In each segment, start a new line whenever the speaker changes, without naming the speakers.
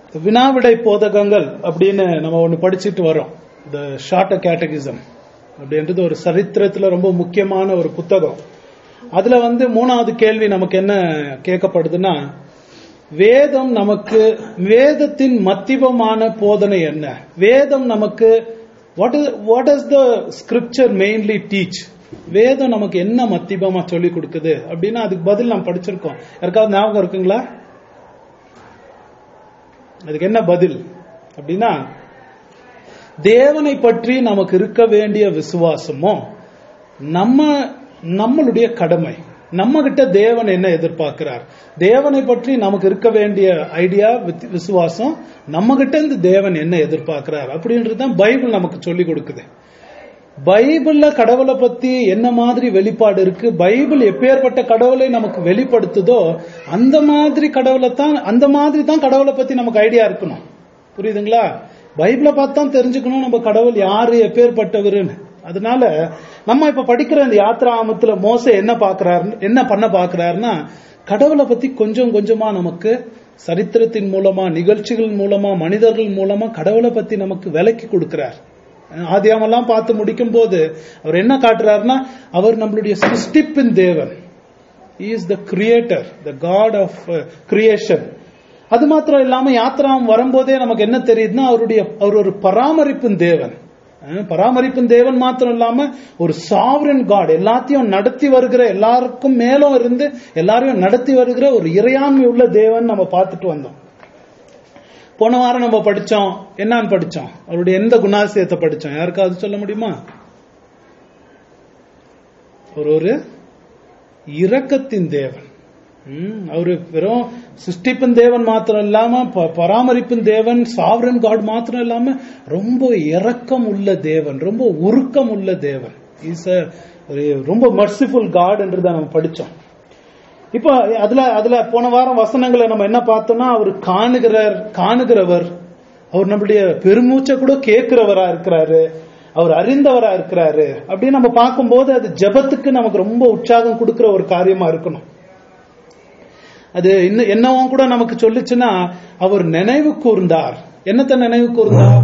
வினாவிடை போதகங்கள் அப்படின்னு நம்ம ஒன்று படிச்சுட்டு வரோம் இந்த ஷார்ட் கேட்டகிசம் அப்படின்றது ஒரு சரித்திரத்துல ரொம்ப முக்கியமான ஒரு புத்தகம் அதுல வந்து மூணாவது கேள்வி நமக்கு என்ன கேட்கப்படுதுன்னா வேதம் நமக்கு வேதத்தின் மத்திபமான போதனை என்ன வேதம் நமக்கு what is what is the scripture mainly teach வேதம் நமக்கு என்ன மத்திபமா சொல்லி கொடுக்குது அப்படின்னா அதுக்கு பதில் நாம் படிச்சிருக்கோம் யாருக்காவது ஞாபகம் இருக்குங்களா அதுக்கு என்ன பதில் அப்படின்னா தேவனை பற்றி நமக்கு இருக்க வேண்டிய விசுவாசமோ நம்ம நம்மளுடைய கடமை நம்ம கிட்ட தேவன் என்ன எதிர்பார்க்கிறார் தேவனை பற்றி நமக்கு இருக்க வேண்டிய ஐடியா விசுவாசம் நம்ம கிட்ட இருந்து தேவன் என்ன எதிர்பார்க்கிறார் அப்படின்றது தான் பைபிள் நமக்கு சொல்லி கொடுக்குது பைபிள்ல கடவுளை பத்தி என்ன மாதிரி வெளிப்பாடு இருக்கு பைபிள் எப்பேற்பட்ட கடவுளை நமக்கு வெளிப்படுத்துதோ அந்த மாதிரி கடவுளை தான் அந்த மாதிரி தான் கடவுளை பத்தி நமக்கு ஐடியா இருக்கணும் புரியுதுங்களா பைபிளை பார்த்து தான் தெரிஞ்சுக்கணும் நம்ம கடவுள் யாரு எப்பேற்பட்டவருன்னு அதனால நம்ம இப்ப படிக்கிற இந்த யாத்ரா ஆமத்துல மோச என்ன பாக்குறாரு என்ன பண்ண பாக்குறாருன்னா கடவுளை பத்தி கொஞ்சம் கொஞ்சமா நமக்கு சரித்திரத்தின் மூலமா நிகழ்ச்சிகள் மூலமா மனிதர்கள் மூலமா கடவுளை பத்தி நமக்கு விலக்கி கொடுக்கிறார் ஆதியாமெல்லாம் பார்த்து முடிக்கும் போது அவர் என்ன காட்டுறாருன்னா அவர் நம்மளுடைய சிருஷ்டிப்பின் தேவன் is the creator the God of creation அது மாத்திரம் இல்லாம யாத்திராம் வரும்போதே நமக்கு என்ன தெரியுதுன்னா அவருடைய அவர் ஒரு பராமரிப்பின் தேவன் பராமரிப்பின் தேவன் மாத்திரம் இல்லாம ஒரு சாவரன் காட் எல்லாத்தையும் நடத்தி வருகிற எல்லாருக்கும் மேலும் இருந்து எல்லாரையும் நடத்தி வருகிற ஒரு இறையாண்மை உள்ள தேவன் நம்ம பார்த்துட்டு வந்தோம் போன வாரம் நம்ம படிச்சோம் என்னன்னு படிச்சோம் அவருடைய எந்த குணாசியத்தை படிச்சோம் யாருக்காவது சொல்ல முடியுமா அவர் ஒரு இரக்கத்தின் தேவன் அவரு வெறும் சிருஷ்டிப்பின் தேவன் மாத்திரம் இல்லாம பராமரிப்பின் தேவன் சாவரன் காட் மாத்திரம் இல்லாம ரொம்ப இரக்கம் உள்ள தேவன் ரொம்ப உருக்கம் உள்ள தேவன் இஸ் ரொம்ப மர்சிஃபுல் காட் என்றதை நம்ம படிச்சோம் இப்போ அதுல அதுல போன வாரம் வசனங்களை நம்ம என்ன பார்த்தோம்னா அவர் காணுகிறார் காணுகிறவர் அவர் நம்மளுடைய பெருமூச்சை கூட கேட்கிறவரா இருக்கிறாரு அவர் அறிந்தவரா இருக்கிறாரு அப்படின்னு நம்ம பார்க்கும்போது அது ஜபத்துக்கு நமக்கு ரொம்ப உற்சாகம் கொடுக்கிற ஒரு காரியமா இருக்கணும் அது இன்னும் என்னவும் கூட நமக்கு சொல்லுச்சுன்னா அவர் நினைவு கூர்ந்தார் என்னத்தை நினைவு கூர்ந்தார்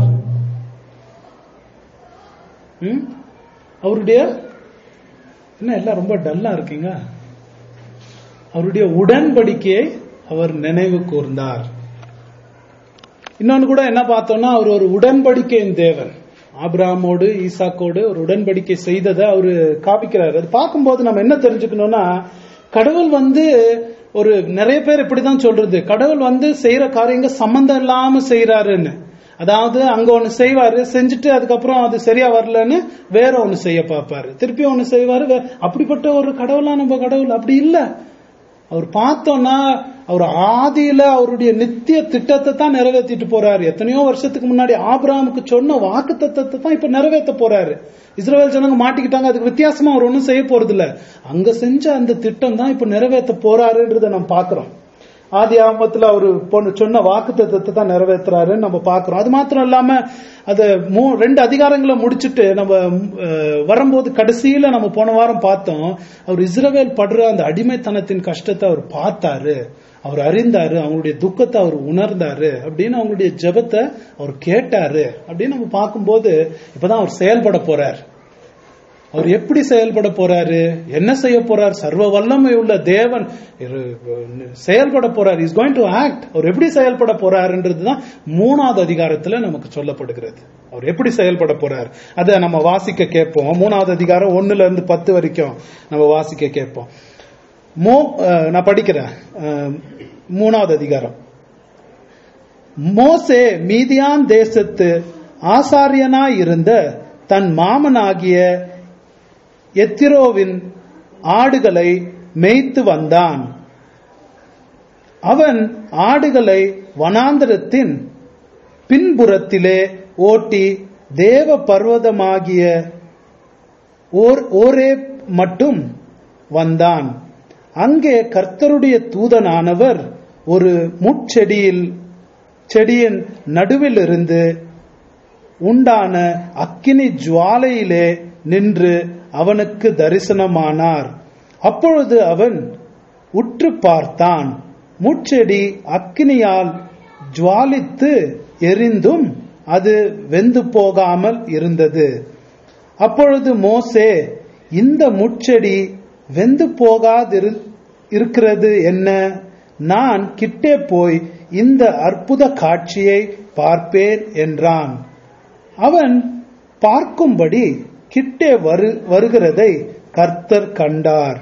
அவருடைய என்ன எல்லாம் ரொம்ப டல்லா இருக்கீங்க அவருடைய உடன்படிக்கையை அவர் நினைவு கூர்ந்தார் இன்னொன்னு கூட என்ன பார்த்தோம்னா அவர் ஒரு உடன்படிக்கையின் தேவன் ஆப்ராமோடு ஈசாக்கோடு ஒரு உடன்படிக்கை செய்ததை அவரு காப்பிக்கிறார் அது பார்க்கும்போது நம்ம என்ன தெரிஞ்சுக்கணும்னா கடவுள் வந்து ஒரு நிறைய பேர் இப்படிதான் சொல்றது கடவுள் வந்து செய்யற காரியங்க சம்பந்தம் இல்லாம செய்யறாருன்னு அதாவது அங்க ஒண்ணு செய்வாரு செஞ்சுட்டு அதுக்கப்புறம் அது சரியா வரலன்னு வேற ஒண்ணு செய்ய பார்ப்பாரு திருப்பி ஒண்ணு செய்வாரு அப்படிப்பட்ட ஒரு கடவுளா நம்ம கடவுள் அப்படி இல்ல அவர் பார்த்தோம்னா அவர் ஆதியில அவருடைய நித்திய திட்டத்தை தான் நிறைவேற்றிட்டு போறாரு எத்தனையோ வருஷத்துக்கு முன்னாடி ஆபிராமுக்கு சொன்ன வாக்கு தத்தத்தை தான் இப்ப நிறைவேற்ற போறாரு இஸ்ரேல் ஜனங்க மாட்டிக்கிட்டாங்க அதுக்கு வித்தியாசமா அவர் ஒன்றும் செய்ய போறது இல்ல அங்க செஞ்ச அந்த திட்டம் தான் இப்ப நிறைவேற்ற போறாருன்றத நம்ம பாக்குறோம் ஆதி ஆமத்துல அவரு சொன்ன வாக்கு தத்துவத்தை தான் நிறைவேற்றுறாருன்னு நம்ம பாக்குறோம் அது மாத்திரம் இல்லாம அது ரெண்டு அதிகாரங்களை முடிச்சுட்டு நம்ம வரும்போது கடைசியில நம்ம போன வாரம் பார்த்தோம் அவர் இஸ்ரவேல் படுற அந்த அடிமைத்தனத்தின் கஷ்டத்தை அவர் பார்த்தாரு அவர் அறிந்தாரு அவங்களுடைய துக்கத்தை அவர் உணர்ந்தாரு அப்படின்னு அவங்களுடைய ஜபத்தை அவர் கேட்டாரு அப்படின்னு நம்ம பார்க்கும்போது இப்பதான் அவர் செயல்பட போறார் அவர் எப்படி செயல்பட போறாரு என்ன செய்ய போறார் சர்வ வல்லமை உள்ள தேவன் செயல்பட போறார் இஸ் கோயிங் டு ஆக்ட் அவர் எப்படி செயல்பட போறாருன்றதுதான் மூணாவது அதிகாரத்துல நமக்கு சொல்லப்படுகிறது அவர் எப்படி செயல்பட போறார் அதை நம்ம வாசிக்க கேட்போம் மூணாவது அதிகாரம் ஒன்னுல இருந்து பத்து வரைக்கும் நம்ம வாசிக்க கேட்போம் மோ நான் படிக்கிறேன் மூணாவது அதிகாரம் மோசே மீதியான் தேசத்து ஆசாரியனாய் இருந்த தன் மாமனாகிய எத்திரோவின் ஆடுகளை மேய்த்து வந்தான் அவன் ஆடுகளை வனாந்தரத்தின் பின்புறத்திலே ஓட்டி தேவ பர்வதமாகிய ஓரே மட்டும் வந்தான் அங்கே கர்த்தருடைய தூதனானவர் ஒரு முட்செடியில் செடியின் நடுவில் இருந்து உண்டான அக்கினி ஜுவாலையிலே நின்று அவனுக்கு தரிசனமானார் அப்பொழுது அவன் உற்று பார்த்தான் முட்செடி அக்கினியால் ஜுவாலித்து எரிந்தும் அது வெந்து போகாமல் இருந்தது அப்பொழுது மோசே இந்த முட்செடி வெந்து போகாதிரு இருக்கிறது என்ன நான் கிட்டே போய் இந்த அற்புத காட்சியை பார்ப்பேன் என்றான் அவன் பார்க்கும்படி கிட்டே வரு வருகிறதை கர்த்தர் கண்டார்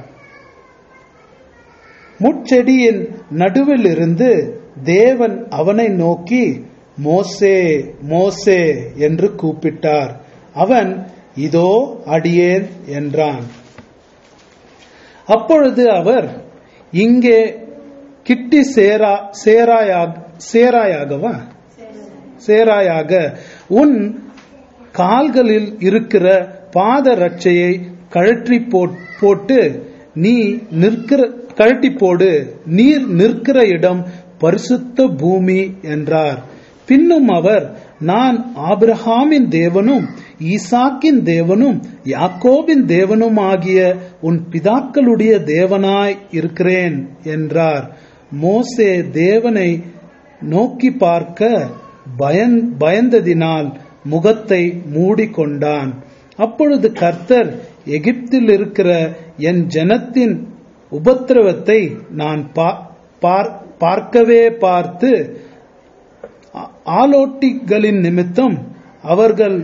முட்செடியின் நடுவில் இருந்து தேவன் அவனை நோக்கி மோசே மோசே என்று கூப்பிட்டார் அவன் இதோ அடியேன் என்றான் அப்பொழுது அவர் இங்கே கிட்டி சேரா சேராயாக சேராயாகவா சேராயாக உன் கால்களில் இருக்கிற பாத ரட்சையை கழற்றி போட்டு நீ நிற்கிற கழட்டி போடு நீர் நிற்கிற இடம் பரிசுத்த பூமி என்றார் பின்னும் அவர் நான் ஆபிரஹாமின் தேவனும் ஈசாக்கின் தேவனும் யாக்கோபின் தேவனும் ஆகிய உன் பிதாக்களுடைய தேவனாய் இருக்கிறேன் என்றார் மோசே தேவனை நோக்கி பார்க்க பயன் பயந்ததினால் முகத்தை மூடிக்கொண்டான் அப்பொழுது கர்த்தர் எகிப்தில் இருக்கிற என் ஜனத்தின் உபத்திரவத்தை நான் பார்க்கவே பார்த்து ஆலோட்டிகளின் நிமித்தம் அவர்கள்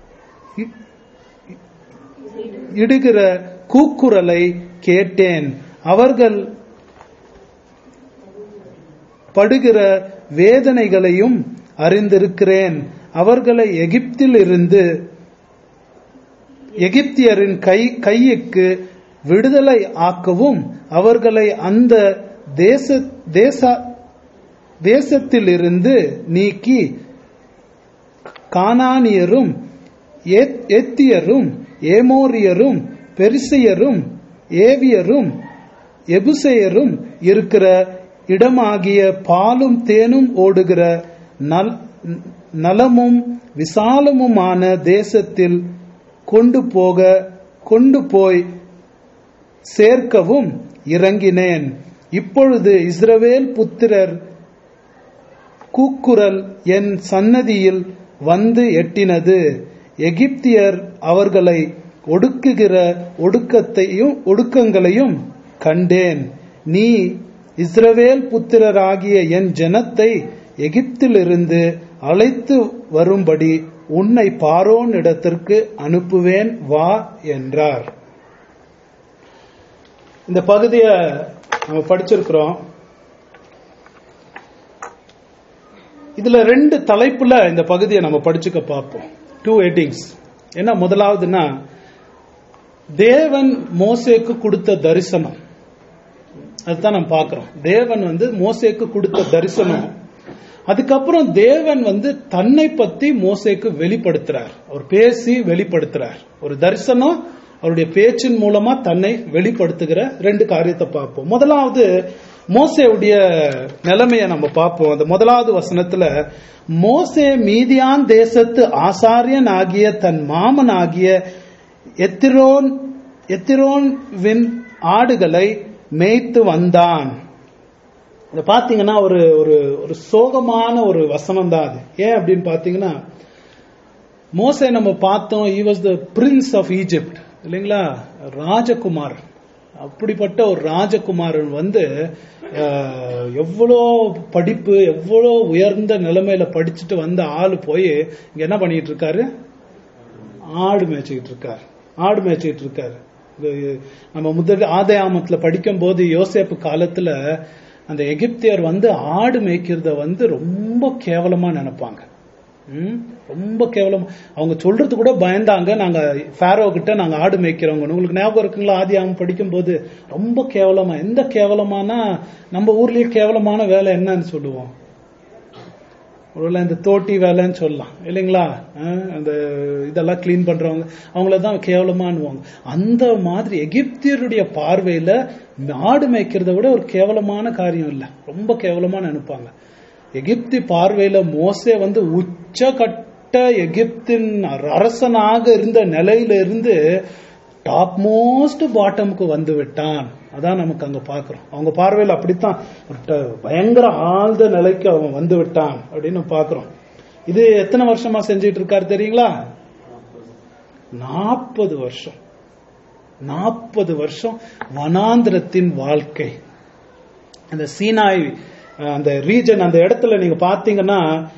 இடுகிற கூக்குரலை கேட்டேன் அவர்கள் படுகிற வேதனைகளையும் அறிந்திருக்கிறேன் அவர்களை எகிப்தில் இருந்து எகிப்தியரின் கை கையுக்கு விடுதலை ஆக்கவும் அவர்களை அந்த தேச தேச தேசத்திலிருந்து நீக்கி கானானியரும் ஏத்தியரும் ஏமோரியரும் பெரிசையரும் ஏவியரும் எபுசையரும் இருக்கிற இடமாகிய பாலும் தேனும் ஓடுகிற நலமும் விசாலமுமான தேசத்தில் கொண்டு போக கொண்டு போய் சேர்க்கவும் இறங்கினேன் இப்பொழுது இஸ்ரவேல் புத்திரர் கூக்குரல் என் சன்னதியில் வந்து எட்டினது எகிப்தியர் அவர்களை ஒடுக்குகிற ஒடுக்கத்தையும் ஒடுக்கங்களையும் கண்டேன் நீ இஸ்ரவேல் புத்திரராகிய என் ஜனத்தை எகிப்திலிருந்து அழைத்து வரும்படி உன்னை பாரோன் இடத்திற்கு அனுப்புவேன் வா என்றார் இந்த பகுதியை நம்ம படிச்சிருக்கிறோம் இதுல ரெண்டு தலைப்புல இந்த பகுதியை நம்ம படிச்சுக்க பார்ப்போம் டூ ஹெட்டிங்ஸ் என்ன முதலாவதுன்னா தேவன் மோசேக்கு கொடுத்த தரிசனம் அதுதான் நம்ம பார்க்கிறோம் தேவன் வந்து மோசேக்கு கொடுத்த தரிசனம் அதுக்கப்புறம் தேவன் வந்து தன்னை பத்தி மோசேக்கு வெளிப்படுத்துறார் அவர் பேசி வெளிப்படுத்துறார் ஒரு தரிசனம் அவருடைய பேச்சின் மூலமா தன்னை வெளிப்படுத்துகிற ரெண்டு காரியத்தை பார்ப்போம் முதலாவது மோசேவுடைய நிலைமையை நம்ம பார்ப்போம் அந்த முதலாவது வசனத்துல மோசே மீதியான் தேசத்து ஆசாரியன் ஆகிய தன் மாமன் ஆகிய எத்திரோன் எத்திரோன் வின் ஆடுகளை மேய்த்து வந்தான் இதை பாத்தீங்கன்னா ஒரு ஒரு ஒரு சோகமான ஒரு வசனம் தான் அது ஏன் அப்படின்னு பாத்தீங்கன்னா மோசே நம்ம பார்த்தோம் he was the prince of Egypt இல்லைங்களா ராஜகுமார் அப்படிப்பட்ட ஒரு ராஜகுமாரன் வந்து எவ்வளோ படிப்பு எவ்வளோ உயர்ந்த நிலைமையில படிச்சுட்டு வந்த ஆள் போய் இங்க என்ன பண்ணிட்டு இருக்காரு ஆடு மேய்ச்சிக்கிட்டு இருக்காரு ஆடு மேய்ச்சிக்கிட்டு இருக்காரு நம்ம முதல் ஆதயாமத்துல படிக்கும் போது யோசேப்பு காலத்துல அந்த எகிப்தியர் வந்து ஆடு மேய்க்கிறத வந்து ரொம்ப கேவலமா நினைப்பாங்க ரொம்ப கேவலம் அவங்க சொல்றது கூட பயந்தாங்க நாங்க ஃபேரோ கிட்ட நாங்க ஆடு மேய்க்கிறவங்க உங்களுக்கு ஞாபகம் இருக்குங்களா ஆதி அவங்க படிக்கும் போது ரொம்ப கேவலமா எந்த கேவலமானா நம்ம ஊர்லயே கேவலமான வேலை என்னன்னு சொல்லுவோம் ஒருவேளை இந்த தோட்டி வேலைன்னு சொல்லலாம் இல்லைங்களா அந்த இதெல்லாம் கிளீன் பண்றவங்க அவங்கள தான் கேவலமானுவாங்க அந்த மாதிரி எகிப்தியருடைய பார்வையில ஆடு மேய்க்கிறத விட ஒரு கேவலமான காரியம் இல்லை ரொம்ப கேவலமா நினைப்பாங்க எகிப்தி பார்வையில மோசே வந்து உச்சகட்ட எகிப்தின் அரசனாக இருந்த நிலையில இருந்து டாப் மோஸ்ட் பாட்டமுக்கு வந்து விட்டான் அதான் நமக்கு அங்க பாக்குறோம் அவங்க பார்வையில் அப்படித்தான் ஒரு ட- பயங்கர ஆழ்ந்த நிலைக்கு அவன் வந்து விட்டான் அப்படின்னு பாக்குறோம் இது எத்தனை வருஷமா செஞ்சுட்டு இருக்காரு தெரியுங்களா நாற்பது வருஷம் நாற்பது வருஷம் வனாந்திரத்தின் வாழ்க்கை அந்த சீனாய் அஹ், அந்த ரீஜன் அந்த இடத்துல நீங்க பாத்தீங்கன்னா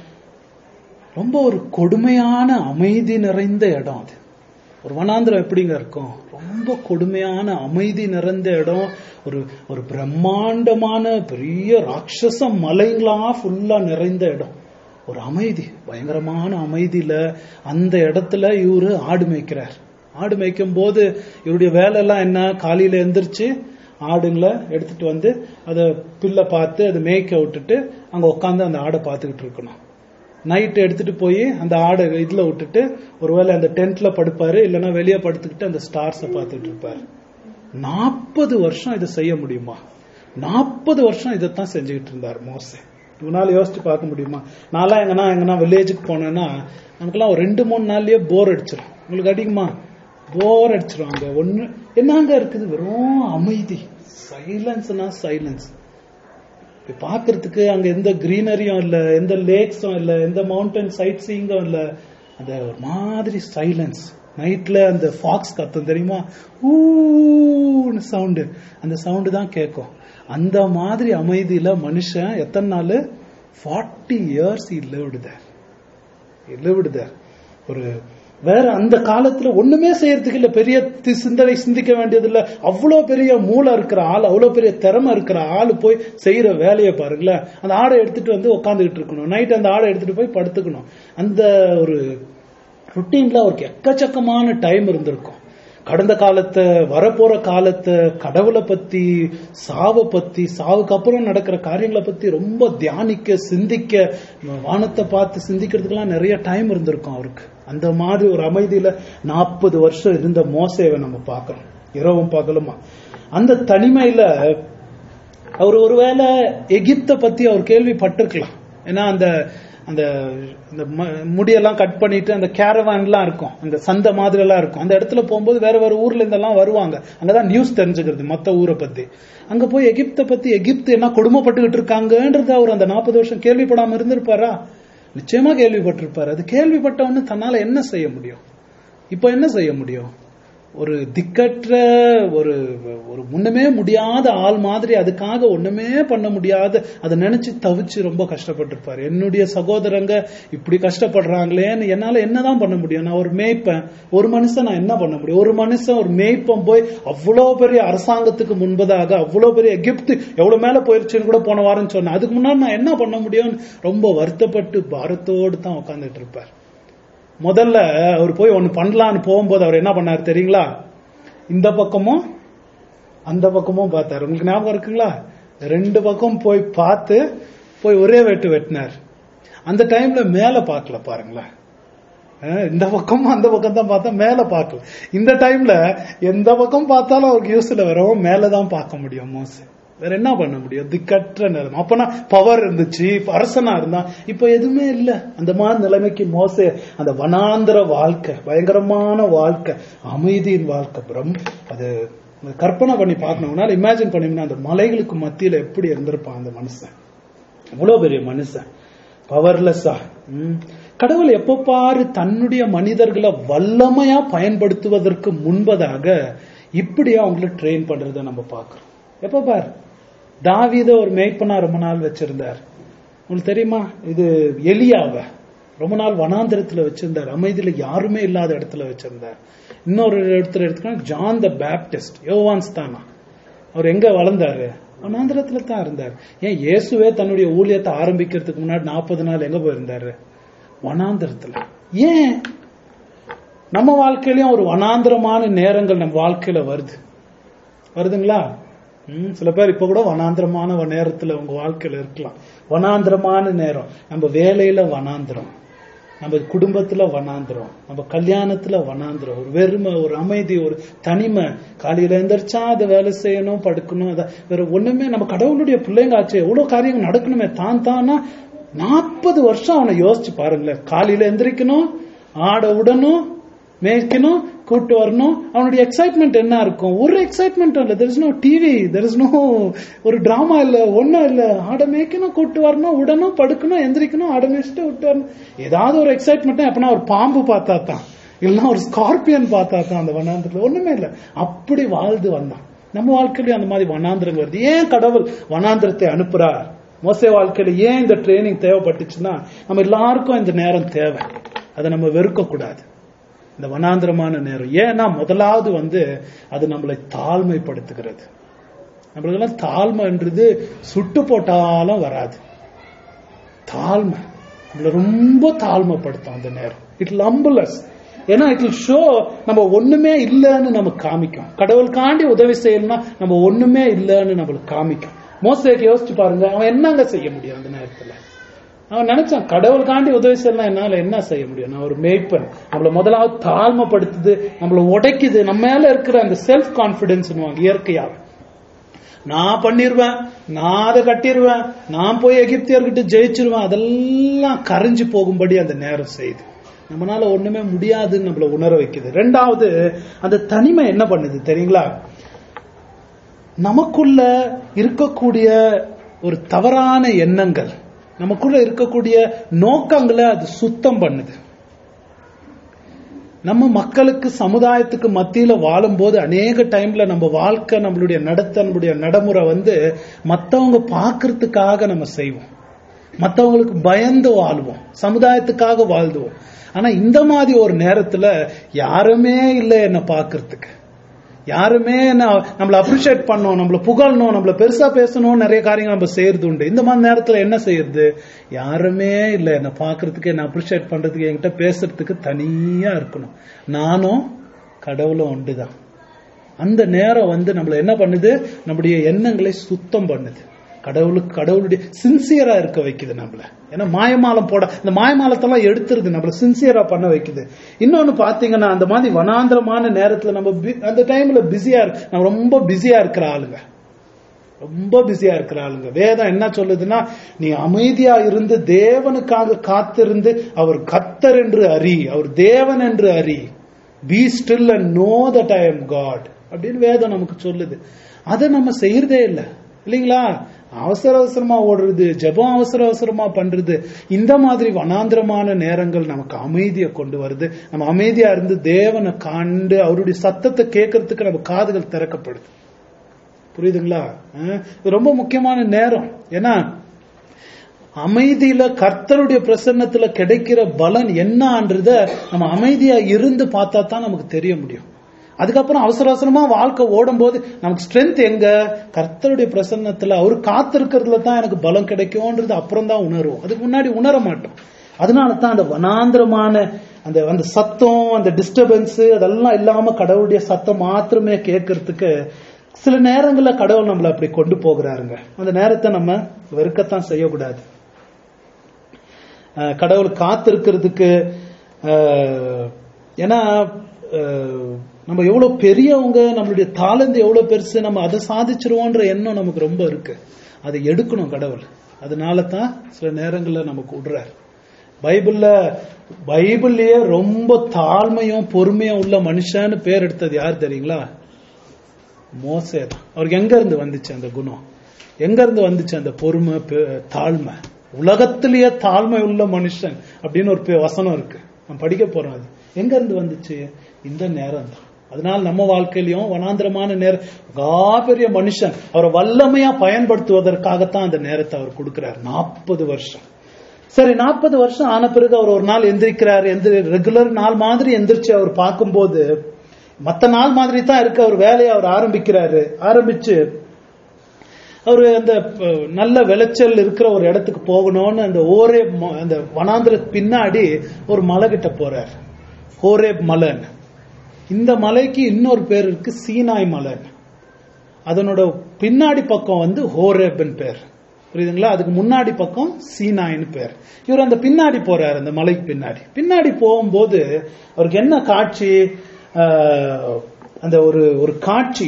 ரொம்ப ஒரு கொடுமையான அமைதி நிறைந்த இடம் அது ஒரு வனாந்திரம் எப்படிங்க இருக்கும் ரொம்ப கொடுமையான அமைதி நிறைந்த இடம் ஒரு ஒரு பிரம்மாண்டமான பெரிய ராட்சச மலைங்களா ஃபுல்லா நிறைந்த இடம் ஒரு அமைதி பயங்கரமான அமைதியில அந்த இடத்துல இவரு ஆடு மேய்க்கிறார் ஆடு மேய்க்கும் போது இவருடைய வேலை எல்லாம் என்ன காலையில எந்திரிச்சு ஆடுங்களை எடுத்துட்டு வந்து அதை பில்லை பார்த்து அதை மேய்க்க விட்டுட்டு அங்க உட்காந்து அந்த ஆடை பார்த்துக்கிட்டு இருக்கணும் நைட் எடுத்துட்டு போய் அந்த ஆடை இதுல விட்டுட்டு ஒருவேளை அந்த டென்ட்ல படுப்பாரு இல்லைன்னா வெளியே படுத்துக்கிட்டு அந்த ஸ்டார்ஸை பார்த்துட்டு இருப்பாரு நாற்பது வருஷம் இதை செய்ய முடியுமா நாற்பது வருஷம் இதைத்தான் செஞ்சுக்கிட்டு இருந்தார் மோசே இவனால யோசிச்சு பார்க்க முடியுமா நான்லாம் எங்கன்னா எங்கன்னா வில்லேஜுக்கு போனேன்னா நமக்கெல்லாம் ஒரு ரெண்டு மூணு நாள்லயே போர் அடிச்சிடும் உங்களுக்கு அடிக்குமா போர் அடிச்சிடும் அங்க ஒண்ணு என்னங்க இருக்குது வெறும் அமைதி சைலன்ஸ்னா சைலன்ஸ் இப்ப பாக்குறதுக்கு அங்க எந்த கிரீனரியும் இல்ல எந்த லேக்ஸும் இல்ல எந்த மவுண்டன் சைட் சீயிங்கும் இல்ல அந்த ஒரு மாதிரி சைலன்ஸ் நைட்ல அந்த ஃபாக்ஸ் கத்தம் தெரியுமா ஊன்னு சவுண்டு அந்த சவுண்டு தான் கேட்கும் அந்த மாதிரி அமைதியில மனுஷன் எத்தனை நாள் forty years lived there lived there ஒரு வேற அந்த காலத்துல ஒண்ணுமே செய்யறதுக்கு இல்ல பெரிய தி- சிந்தனை சிந்திக்க வேண்டியது இல்ல அவ்வளவு பெரிய மூளை இருக்கிற ஆள் அவ்வளவு பெரிய திறமை இருக்கிற ஆள் போய் செய்யற வேலையை பாருங்களேன் அந்த ஆடை எடுத்துட்டு வந்து உட்காந்துக்கிட்டு இருக்கணும் நைட் அந்த ஆடை எடுத்துட்டு போய் படுத்துக்கணும் அந்த ஒரு ருட்டீன்ல அவருக்கு எக்கச்சக்கமான டைம் இருந்திருக்கும் கடந்த காலத்தை வரப்போற காலத்தை கடவுளை பத்தி சாவை பத்தி சாவுக்கு அப்புறம் நடக்கிற காரியங்களை பத்தி ரொம்ப தியானிக்க சிந்திக்க வானத்தை பார்த்து சிந்திக்கிறதுக்கெல்லாம் நிறைய டைம் இருந்திருக்கும் அவருக்கு அந்த மாதிரி ஒரு அமைதியில நாற்பது வருஷம் இருந்த மோசேவை நம்ம பார்க்கிறோம் இரவும் பகலுமா அந்த தனிமையில அவர் ஒருவேளை எகிப்த பத்தி அவர் கேள்விப்பட்டிருக்கலாம் ஏன்னா அந்த அந்த இந்த ம- முடியெல்லாம் கட் பண்ணிட்டு அந்த கேரவான்லாம் இருக்கும் அந்த சந்தை மாதிரி எல்லாம் இருக்கும் அந்த இடத்துல போகும்போது வேற வேற ஊர்ல இருந்தெல்லாம் வருவாங்க அங்கதான் நியூஸ் தெரிஞ்சுக்கிறது மத்த ஊரை பத்தி அங்க போய் எகிப்த பத்தி எகிப்து என்ன கொடுமைப்பட்டுக்கிட்டு இருக்காங்கன்றது அவர் அந்த நாற்பது வருஷம் கேள்விப்படாம இருந்திருப்பாரா நிச்சயமா கேள்விப்பட்டிருப்பாரு அது கேள்விப்பட்டவன்னு தன்னால என்ன செய்ய முடியும் இப்போ என்ன செய்ய முடியும் ஒரு திக்கற்ற ஒரு ஒரு முன்னமே முடியாத ஆள் மாதிரி அதுக்காக ஒண்ணுமே பண்ண முடியாத அதை நினைச்சு தவிச்சு ரொம்ப கஷ்டப்பட்டிருப்பாரு என்னுடைய சகோதரங்க இப்படி கஷ்டப்படுறாங்களேன்னு என்னால என்னதான் பண்ண முடியும் நான் ஒரு மேய்ப்பேன் ஒரு மனுஷன் நான் என்ன பண்ண முடியும் ஒரு மனுஷன் ஒரு மேய்ப்பன் போய் அவ்வளவு பெரிய அரசாங்கத்துக்கு முன்பதாக அவ்வளவு பெரிய எகிப்து எவ்வளவு மேல போயிருச்சுன்னு கூட போன வாரம் சொன்னேன் அதுக்கு முன்னாடி நான் என்ன பண்ண முடியும்னு ரொம்ப வருத்தப்பட்டு பாரத்தோடு தான் உட்கார்ந்துட்டு இருப்பார் முதல்ல அவர் போய் ஒன்னு பண்ணலான்னு போகும்போது அவர் என்ன பண்ணாரு தெரியுங்களா இந்த பக்கமும் அந்த பக்கமும் பார்த்தாரு உங்களுக்கு ஞாபகம் இருக்குங்களா ரெண்டு பக்கம் போய் பார்த்து போய் ஒரே வெட்டு வெட்டினார் அந்த டைம்ல மேல பார்க்கல பாருங்களேன் அஹ் இந்த பக்கம் அந்த பக்கம் தான் பார்த்தா மேல பார்க்கல இந்த டைம்ல எந்த பக்கம் பார்த்தாலும் அவருக்கு யூஸ்ல வரவும் மேலதான் பார்க்க முடியும் மோசே வேற என்ன பண்ண முடியும் திக்கற்ற நிலைமை அப்பனா பவர் இருந்துச்சு இப்ப அரசனா இருந்தா இப்ப எதுவுமே இல்ல அந்த மாதிரி நிலைமைக்கு மோசே அந்த வனாந்திர வாழ்க்கை பயங்கரமான வாழ்க்கை அமைதியின் வாழ்க்கை பிரம் அது கற்பனை பண்ணி பார்க்கணும்னா இமேஜின் பண்ணீங்கன்னா அந்த மலைகளுக்கு மத்தியில எப்படி இருந்திருப்பான் அந்த மனுஷன் இவ்வளவு பெரிய மனுஷன் பவர்லெஸ்ஸா கடவுள் எப்ப பாரு தன்னுடைய மனிதர்களை வல்லமையா பயன்படுத்துவதற்கு முன்பதாக இப்படி அவங்கள ட்ரெயின் பண்றத நம்ம பார்க்கிறோம் எப்ப பாரு தாவீத ஒரு மேய்ப்பனா ரொம்ப நாள் வச்சிருந்தார் உங்களுக்கு தெரியுமா இது எலியாவ ரொம்ப நாள் வனாந்திரத்துல வச்சிருந்தார் அமைதியில யாருமே இல்லாத இடத்துல வச்சிருந்தார் இன்னொரு இடத்துல எடுத்துக்கணும் ஜான் த பேப்டிஸ்ட் யோவான்ஸ் தானா அவர் எங்க வளர்ந்தாரு வனாந்திரத்துல தான் இருந்தார் ஏன் இயேசுவே தன்னுடைய ஊழியத்தை ஆரம்பிக்கிறதுக்கு முன்னாடி நாற்பது நாள் எங்க போயிருந்தாரு வனாந்திரத்துல ஏன் நம்ம வாழ்க்கையிலயும் ஒரு வனாந்திரமான நேரங்கள் நம்ம வாழ்க்கையில வருது வருதுங்களா ம், சில பேர் இப்ப கூட வனாந்திரமான ஒரு நேரத்துல உங்க வாழ்க்கையில இருக்கலாம் வனாந்திரமான நேரம் நம்ம வேலையில வனாந்திரம் நம்ம குடும்பத்துல வனாந்திரம் நம்ம கல்யாணத்துல வனாந்திரம் ஒரு வெறுமை ஒரு அமைதி ஒரு தனிமை காலையில எந்திரிச்சா அதை வேலை செய்யணும் படுக்கணும் அதை வேற ஒண்ணுமே நம்ம கடவுளுடைய பிள்ளைங்க ஆச்சு எவ்வளவு காரியங்கள் நடக்கணுமே தான் தானா நாற்பது வருஷம் அவனை யோசிச்சு பாருங்களேன் காலையில எந்திரிக்கணும் ஆடை விடணும் மேய்க்கணும் கூட்டு வரணும் அவனுடைய எக்ஸைட்மெண்ட் என்ன இருக்கும் ஒரு எக்ஸைட்மெண்ட் இல்ல there is no TV there is no ஒரு டிராமா இல்ல ஒன்னும் இல்ல ஆட மேய்க்கணும் கூட்டு வரணும் விடணும் படுக்கணும் எந்திரிக்கணும் ஆட மேய்ச்சிட்டு விட்டு வரணும் ஏதாவது ஒரு எக்ஸைட்மெண்ட் எப்பனா ஒரு பாம்பு பார்த்தா தான் இல்லைன்னா ஒரு ஸ்கார்பியன் பார்த்தா தான் அந்த வனாந்திரத்துல ஒண்ணுமே இல்ல அப்படி வாழ்ந்து வந்தான் நம்ம வாழ்க்கையிலயும் அந்த மாதிரி வனாந்திரம் வருது ஏன் கடவுள் வனாந்திரத்தை அனுப்புறார் மோசே வாழ்க்கையில ஏன் இந்த ட்ரைனிங் தேவைப்பட்டுச்சுன்னா நம்ம எல்லாருக்கும் இந்த நேரம் தேவை அதை நம்ம வெறுக்க கூடாது இந்த வனாந்திரமான நேரம் ஏன்னா முதலாவது வந்து அது நம்மளை தாழ்மைப்படுத்துகிறது நம்மளுக்கெல்லாம் தாழ்மைன்றது சுட்டு போட்டாலும் வராது தாழ்மை நம்மள ரொம்ப தாழ்மைப்படுத்தும் அந்த நேரம் இட் லம்புலஸ் ஏன்னா இட் வில் ஷோ நம்ம ஒண்ணுமே இல்லைன்னு நமக்கு காமிக்கும் கடவுளுக்காண்டி உதவி செய்யணும்னா நம்ம ஒண்ணுமே இல்லைன்னு நம்மளுக்கு காமிக்கும் மோசேக்கு யோசிச்சு பாருங்க அவன் என்னங்க செய்ய முடியும் அந்த நேரத்துல அவன் நினைச்சான் கடவுளுக்காண்டி உதவி செய்யலாம் என்னால என்ன செய்ய முடியும் நான் ஒரு மேய்ப்பன் நம்மள முதலாவது தாழ்மைப்படுத்துது நம்மள உடைக்குது நம்ம மேல இருக்கிற அந்த செல்ஃப் கான்பிடன்ஸ் இயற்கையாக நான் பண்ணிருவேன் நான் அதை கட்டிடுவேன் நான் போய் எகிப்தியர்கிட்ட ஜெயிச்சிருவேன் அதெல்லாம் கரைஞ்சு போகும்படி அந்த நேரம் செய்யுது நம்மளால ஒண்ணுமே முடியாதுன்னு நம்மள உணர வைக்குது ரெண்டாவது அந்த தனிமை என்ன பண்ணுது தெரியுங்களா நமக்குள்ள இருக்கக்கூடிய ஒரு தவறான எண்ணங்கள் நமக்குள்ள இருக்கக்கூடிய நோக்கங்களை அது சுத்தம் பண்ணுது நம்ம மக்களுக்கு சமுதாயத்துக்கு மத்தியில வாழும்போது அநேக டைம்ல நம்ம வாழ்க்கை நம்மளுடைய நடத்த நம்மளுடைய நடைமுறை வந்து மத்தவங்க பார்க்கறதுக்காக நம்ம செய்வோம் மத்தவங்களுக்கு பயந்து வாழ்வோம் சமுதாயத்துக்காக வாழ்ந்துவோம் ஆனா இந்த மாதிரி ஒரு நேரத்துல யாருமே இல்லை என்ன பார்க்கறதுக்கு யாருமே என்ன நம்மள அப்ரிஷியேட் பண்ணணும் நம்மள புகழணும் நம்மள பெருசா பேசணும் நிறைய காரியங்கள் நம்ம செய்யறது உண்டு இந்த மாதிரி நேரத்துல என்ன செய்யறது யாருமே இல்ல என்ன பாக்குறதுக்கு என்ன அப்ரிஷியேட் பண்றதுக்கு என்கிட்ட பேசுறதுக்கு தனியா இருக்கணும் நானும் கடவுளும் உண்டுதான் அந்த நேரம் வந்து நம்மள என்ன பண்ணுது நம்முடைய எண்ணங்களை சுத்தம் பண்ணுது கடவுளுக்கு கடவுளுடைய சின்சியரா இருக்க வைக்குது நம்மள ஏன்னா மாயமாலம் போட இந்த மாயமாலத்தெல்லாம் எடுத்துருது நம்மள சின்சியரா பண்ண வைக்குது இன்னொன்னு பாத்தீங்கன்னா அந்த மாதிரி வனாந்திரமான நேரத்துல நம்ம பி- அந்த டைம்ல பிஸியா நம்ம ரொம்ப பிஸியா இருக்கிற ஆளுங்க ரொம்ப பிஸியா இருக்கிற ஆளுங்க வேதம் என்ன சொல்லுதுன்னா நீ அமைதியா இருந்து தேவனுக்காக காத்திருந்து அவர் கத்தர் என்று அறி அவர் தேவன் என்று அறி be still and know that I am God அப்படின்னு வேதம் நமக்கு சொல்லுது அதை நம்ம செய்யறதே இல்லை இல்லைங்களா அவசர அவசரமா ஓடுறது ஜெபம் அவசர அவசரமா பண்றது இந்த மாதிரி வனாந்திரமான நேரங்கள் நமக்கு அமைதியை கொண்டு வருது நம்ம அமைதியா இருந்து தேவனை காண்டு அவருடைய சத்தத்தை கேட்கறதுக்கு நம்ம காதுகள் திறக்கப்படுது புரியுதுங்களா அஹ் இது ரொம்ப முக்கியமான நேரம் ஏன்னா அமைதியில கர்த்தருடைய பிரசன்னத்துல கிடைக்கிற பலன் என்னன்றத நம்ம அமைதியா இருந்து பார்த்தா தான் நமக்கு தெரிய முடியும் அதுக்கப்புறம் அவசர அவசரமா வாழ்க்கை ஓடும் போது நமக்கு ஸ்ட்ரென்த் எங்க கர்த்தருடைய பிரசன்னத்துல அவர் காத்திருக்கிறதுல தான் எனக்கு பலம் கிடைக்கும்ன்றது அப்புறம் தான் உணர்வோம் அதுக்கு முன்னாடி உணர மாட்டோம் அதனால தான் அந்த வனாந்திரமான அந்த அந்த சத்தம் அந்த டிஸ்டர்பன்ஸ் அதெல்லாம் இல்லாம கடவுளுடைய சத்தம் மாத்திரமே கேட்கறதுக்கு சில நேரங்கள்ல கடவுள் நம்மளை அப்படி கொண்டு போகிறாருங்க அந்த நேரத்தை நம்ம வெறுக்கத்தான் செய்யக்கூடாது அஹ் கடவுள் காத்திருக்கிறதுக்கு அஹ், ஏன்னா அஹ், நம்ம எவ்வளவு பெரியவங்க நம்மளுடைய தாளந்து எவ்வளவு பெருசு நம்ம அதை சாதிச்சிருவோன்ற எண்ணம் நமக்கு ரொம்ப இருக்கு அதை எடுக்கணும் கடவுள் அதனால தான் சில நேரங்கள்ல நமக்கு விடுறார் பைபிள்ல பைபிள்லயே ரொம்ப தாழ்மையும் பொறுமையும் உள்ள மனுஷன்னு பேர் எடுத்தது யார் தெரியுங்களா மோசே தான் அவருக்கு எங்க இருந்து வந்துச்சு அந்த குணம் எங்க இருந்து வந்துச்சு அந்த பொறுமை பெ- தாழ்மை உலகத்திலேயே தாழ்மை உள்ள மனுஷன் அப்படின்னு ஒரு பெ- வசனம் இருக்கு நான் படிக்க போறோம் அது எங்க இருந்து வந்துச்சு இந்த நேரம் தான் அதனால நம்ம வாழ்க்கையிலயும் வனாந்திரமான நேரம் மகா பெரிய மனுஷன் அவரை வல்லமையா பயன்படுத்துவதற்காகத்தான் அந்த நேரத்தை அவர் கொடுக்கிறார் நாற்பது வருஷம் சரி நாற்பது வருஷம் ஆன பிறகு அவர் ஒரு நாள் எந்திரிக்கிறார் எந்திரி ரெகுலர் நாள் மாதிரி எந்திரிச்சு அவர் பார்க்கும்போது மத்த நாள் மாதிரி தான் இருக்கு அவர் வேலையை அவர் ஆரம்பிக்கிறாரு ஆரம்பிச்சு அவர் அந்த அஹ், நல்ல விளைச்சல் இருக்கிற ஒரு இடத்துக்கு போகணும்னு அந்த ஓரே ம- அந்த வனாந்திர பின்னாடி ஒரு மலை கிட்ட போறார் ஹோரேப் மலைன்னு இந்த மலைக்கு இன்னொரு பேர் இருக்கு சீனாய் மலைன்னு அதனோட பின்னாடி பக்கம் வந்து ஹோரேப்னு பேர் புரியுதுங்களா அதுக்கு முன்னாடி பக்கம் சீனாய்னு பேர் இவர் அந்த பின்னாடி போறாரு அந்த மலைக்கு பின்னாடி பின்னாடி போகும்போது அவருக்கு என்ன காட்சி ஆஹ், அந்த ஒரு ஒரு காட்சி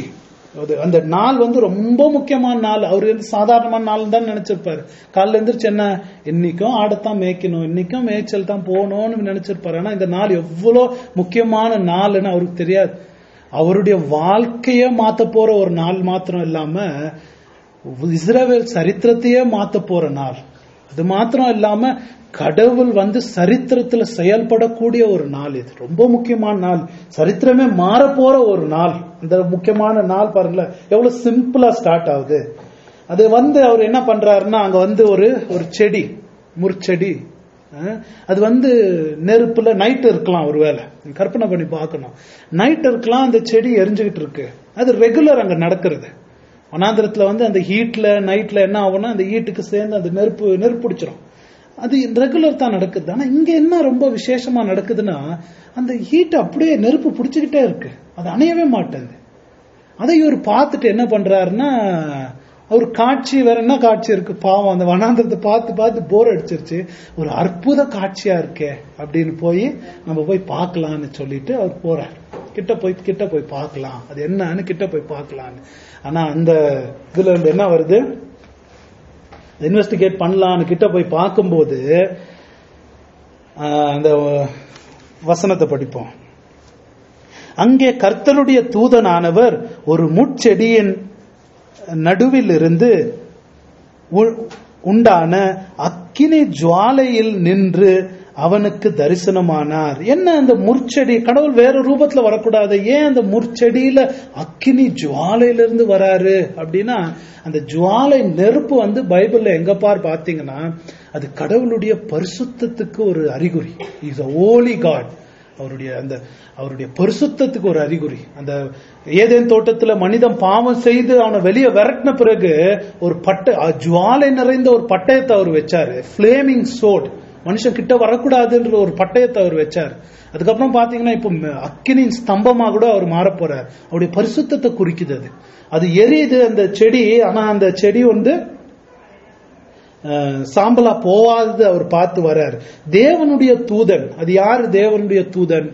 அது அந்த நாள் வந்து ரொம்ப முக்கியமான நாள் அவர் வந்து சாதாரணமான நாள் தான் நினைச்சிருப்பாரு காலைல எந்திரிச்சு என்ன இன்னைக்கும் ஆடத்தான் மேய்க்கணும் இன்னைக்கும் மேய்ச்சல் தான் போகணும்னு நினைச்சிருப்பாரு ஆனா இந்த நாள் எவ்வளவு முக்கியமான நாள்னு அவருக்கு தெரியாது அவருடைய வாழ்க்கைய மாத்த போற ஒரு நாள் மாத்திரம் இல்லாம இஸ்ரவேல் சரித்திரத்தையே மாத்த போற நாள் அது மாத்திரம் இல்லாம கடவுள் வந்து சரித்திரத்துல செயல்படக்கூடிய ஒரு நாள் இது ரொம்ப முக்கியமான நாள் சரித்திரமே மாற போற ஒரு நாள் இந்த முக்கியமான நாள் பாருங்களேன் எவ்வளவு சிம்பிளா ஸ்டார்ட் ஆகுது அது வந்து அவர் என்ன பண்றாருன்னா அங்க வந்து ஒரு ஒரு செடி முற்செடி அஹ், அது வந்து நெருப்புல நைட் இருக்கலாம் ஒருவேளை நீங்க கற்பனை பண்ணி பார்க்கணும் நைட் இருக்கலாம் அந்த செடி எரிஞ்சுகிட்டு இருக்கு அது ரெகுலர் அங்க நடக்கிறது வனாந்திரத்துல வந்து அந்த ஹீட்ல நைட்ல என்ன ஆகும்னா அந்த ஹீட்டுக்கு சேர்ந்து அந்த நெருப்பு நெருப்பு பிடிச்சிரும் அது ரெகுலர் தான் நடக்குது ஆனா இங்க என்ன ரொம்ப விசேஷமா நடக்குதுன்னா அந்த ஹீட் அப்படியே நெருப்பு பிடிச்சுக்கிட்டே இருக்கு அது அணையவே மாட்டேங்குது அதை இவர் பார்த்துட்டு என்ன பண்றாருன்னா அவர் காட்சி வேற என்ன காட்சி இருக்கு பாவம் அந்த வனாந்திரத்தை பார்த்து பார்த்து போர் அடிச்சிருச்சு ஒரு அற்புத காட்சியா இருக்கே அப்படின்னு போய் நம்ம போய் பார்க்கலாம்னு சொல்லிட்டு அவர் போறார் கிட்ட போய் கிட்ட போய் பார்க்கலாம் அது என்னன்னு கிட்ட போய் பார்க்கலான்னு ஆனா அந்த இதுல இருந்து என்ன வருது இன்வெஸ்டிகேட் பண்ணலான்னு கிட்ட போய் பார்க்கும்போது ஆஹ், அந்த வசனத்தை படிப்போம் அங்கே கர்த்தருடைய தூதனானவர் ஒரு முட்செடியின் நடுவில் இருந்து உ- உண்டான அக்கினி ஜுவாலையில் நின்று அவனுக்கு தரிசனமானார் என்ன அந்த முற்செடி கடவுள் வேற ரூபத்துல வரக்கூடாது ஏன் அந்த முற்செடியில அக்கினி ஜுவாலையிலிருந்து வராரு அப்படின்னா அந்த ஜுவாலை நெருப்பு வந்து பைபிள்ல எங்க பார் பாத்தீங்கன்னா அது கடவுளுடைய பரிசுத்தத்துக்கு ஒரு அறிகுறி இஸ் அ ஓலி காட் அவருடைய அந்த அவருடைய பரிசுத்தத்துக்கு ஒரு அறிகுறி அந்த ஏதேன் தோட்டத்துல மனிதன் பாவம் செய்து அவனை வெளியே விரட்டின பிறகு ஒரு பட்டை அ, ஜுவாலை நிறைந்த ஒரு பட்டயத்தை அவர் வச்சாரு ஃபிளேமிங் சோட் மனுஷன் கிட்ட வரக்கூடாதுன்ற ஒரு பட்டயத்தை அவர் வச்சார் அதுக்கப்புறம் பாத்தீங்கன்னா இப்போ ம- அக்கினியின் ஸ்தம்பமா கூட அவர் மாறப் போறார் அவருடைய பரிசுத்தத்தை குறிக்குது அது அது எரியுது அந்த செடி ஆனா அந்த செடி வந்து அஹ், சாம்பலா போவாதது அவர் பார்த்து வர்றார் தேவனுடைய தூதன் அது யாரு தேவனுடைய தூதன்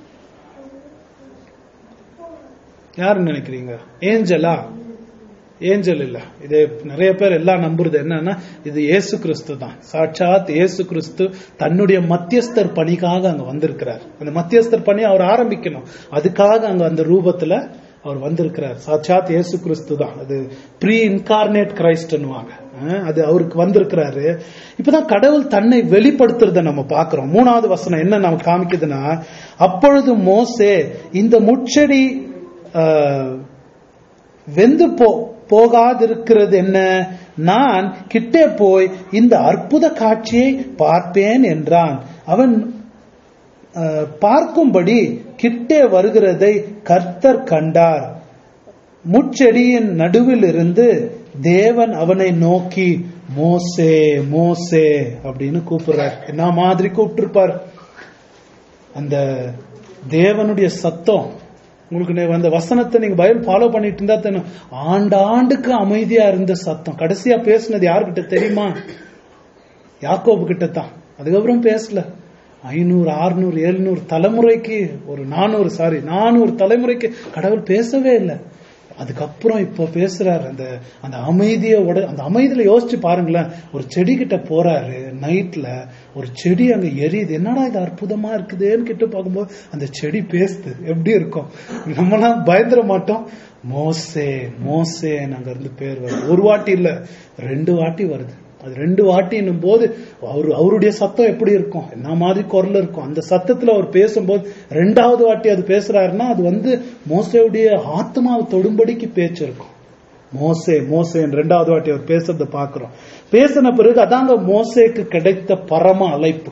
யாருன்னு நினைக்கிறீங்க ஏஞ்சலா ஏஞ்சல் இல்ல இது நிறைய பேர் எல்லாம் நம்புறது என்னன்னா இது இயேசு கிறிஸ்து தான் சாட்சாத் இயேசு கிறிஸ்து தன்னுடைய மத்தியஸ்தர் பணிக்காக அங்க வந்திருக்கிறார் அந்த மத்தியஸ்தர் பணி அவர் ஆரம்பிக்கணும் அதுக்காக அங்க அந்த ரூபத்துல அவர் வந்திருக்கிறார் சாட்சாத் இயேசு கிறிஸ்து தான் அது ப்ரீ இன்கார்னேட் கிரைஸ்ட்னுவாங்க அஹ் அது அவருக்கு வந்திருக்கிறாரு இப்பதான் கடவுள் தன்னை வெளிப்படுத்துறத நம்ம பார்க்கிறோம் மூணாவது வசனம் என்ன நம்ம காமிக்குதுன்னா அப்பொழுது மோசே இந்த முச்செடி ஆஹ், வெந்து போ போகாதிருக்கிறது என்ன நான் கிட்டே போய் இந்த அற்புத காட்சியை பார்ப்பேன் என்றான் அவன் அஹ், பார்க்கும்படி கிட்டே வருகிறதை கர்த்தர் கண்டார் முட்செடியின் நடுவில் இருந்து தேவன் அவனை நோக்கி மோசே மோசே அப்படின்னு கூப்பிடுறார் என்ன மாதிரி கூப்பிட்டிருப்பார் அந்த தேவனுடைய சத்தம் உங்களுக்கு நே- அந்த வசனத்தை நீங்க பைபிள் ஃபாலோ பண்ணிட்டு இருந்தா தெரியும் ஆண்டாண்டுக்கு அமைதியா இருந்த சத்தம் கடைசியா பேசுனது யார்கிட்ட தெரியுமா யாக்கோபு கிட்ட தான் அதுக்கப்புறம் பேசல ஐநூறு அறுநூறு எழுநூறு தலைமுறைக்கு ஒரு நானூறு சாரி நானூறு தலைமுறைக்கு கடவுள் பேசவே இல்லை அதுக்கப்புறம் இப்போ பேசுறாரு அந்த அந்த அமைதியோட அந்த அமைதியில யோசிச்சு பாருங்களேன் ஒரு செடி கிட்ட போறாரு நைட்ல ஒரு செடி அங்க எரியுது என்னடா இது அற்புதமா இருக்குதுன்னு கிட்ட பார்க்கும்போது அந்த செடி பேசுது எப்படி இருக்கும் நம்மளாம் பயந்துட மாட்டோம் மோசே மோசே அங்க இருந்து பேர் வருது ஒரு வாட்டி இல்ல ரெண்டு வாட்டி வருது அது ரெண்டு வாட்டின்னும் போது அவரு அவருடைய சத்தம் எப்படி இருக்கும் என்ன மாதிரி குரல் இருக்கும் அந்த சத்தத்துல அவர் பேசும்போது ரெண்டாவது வாட்டி அது பேசுறாருன்னா அது வந்து மோசேவுடைய ஆத்மாவை தொடும்படிக்கு பேச்சு இருக்கும் மோசே மோசேன்னு ரெண்டாவது வாட்டி அவர் பேசுறத பாக்குறோம் பேசின பிறகு அதாங்க மோசேக்கு கிடைத்த பரம அழைப்பு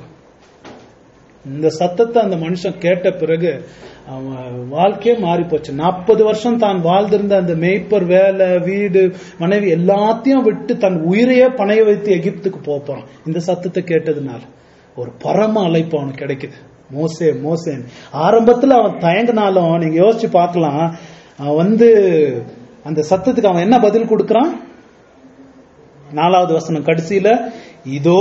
இந்த சத்தத்தை அந்த மனுஷன் கேட்ட பிறகு அவன் வாழ்க்கையே மாறி போச்சு நாற்பது வருஷம் தான் வாழ்ந்திருந்த அந்த மேய்ப்பர் வேலை வீடு மனைவி எல்லாத்தையும் விட்டு தன் உயிரையே பணைய வைத்து எகிப்துக்கு போப் போறான் இந்த சத்தத்தை கேட்டதுனால ஒரு பரம அழைப்பு அவனுக்கு கிடைக்குது மோசே மோசேன் ஆரம்பத்துல அவன் தயங்கினாலும் நீங்க யோசிச்சு பார்க்கலாம் அவன் வந்து அந்த சத்தத்துக்கு அவன் என்ன பதில் கொடுக்கறான் நாலாவது வசனம் கடைசியில இதோ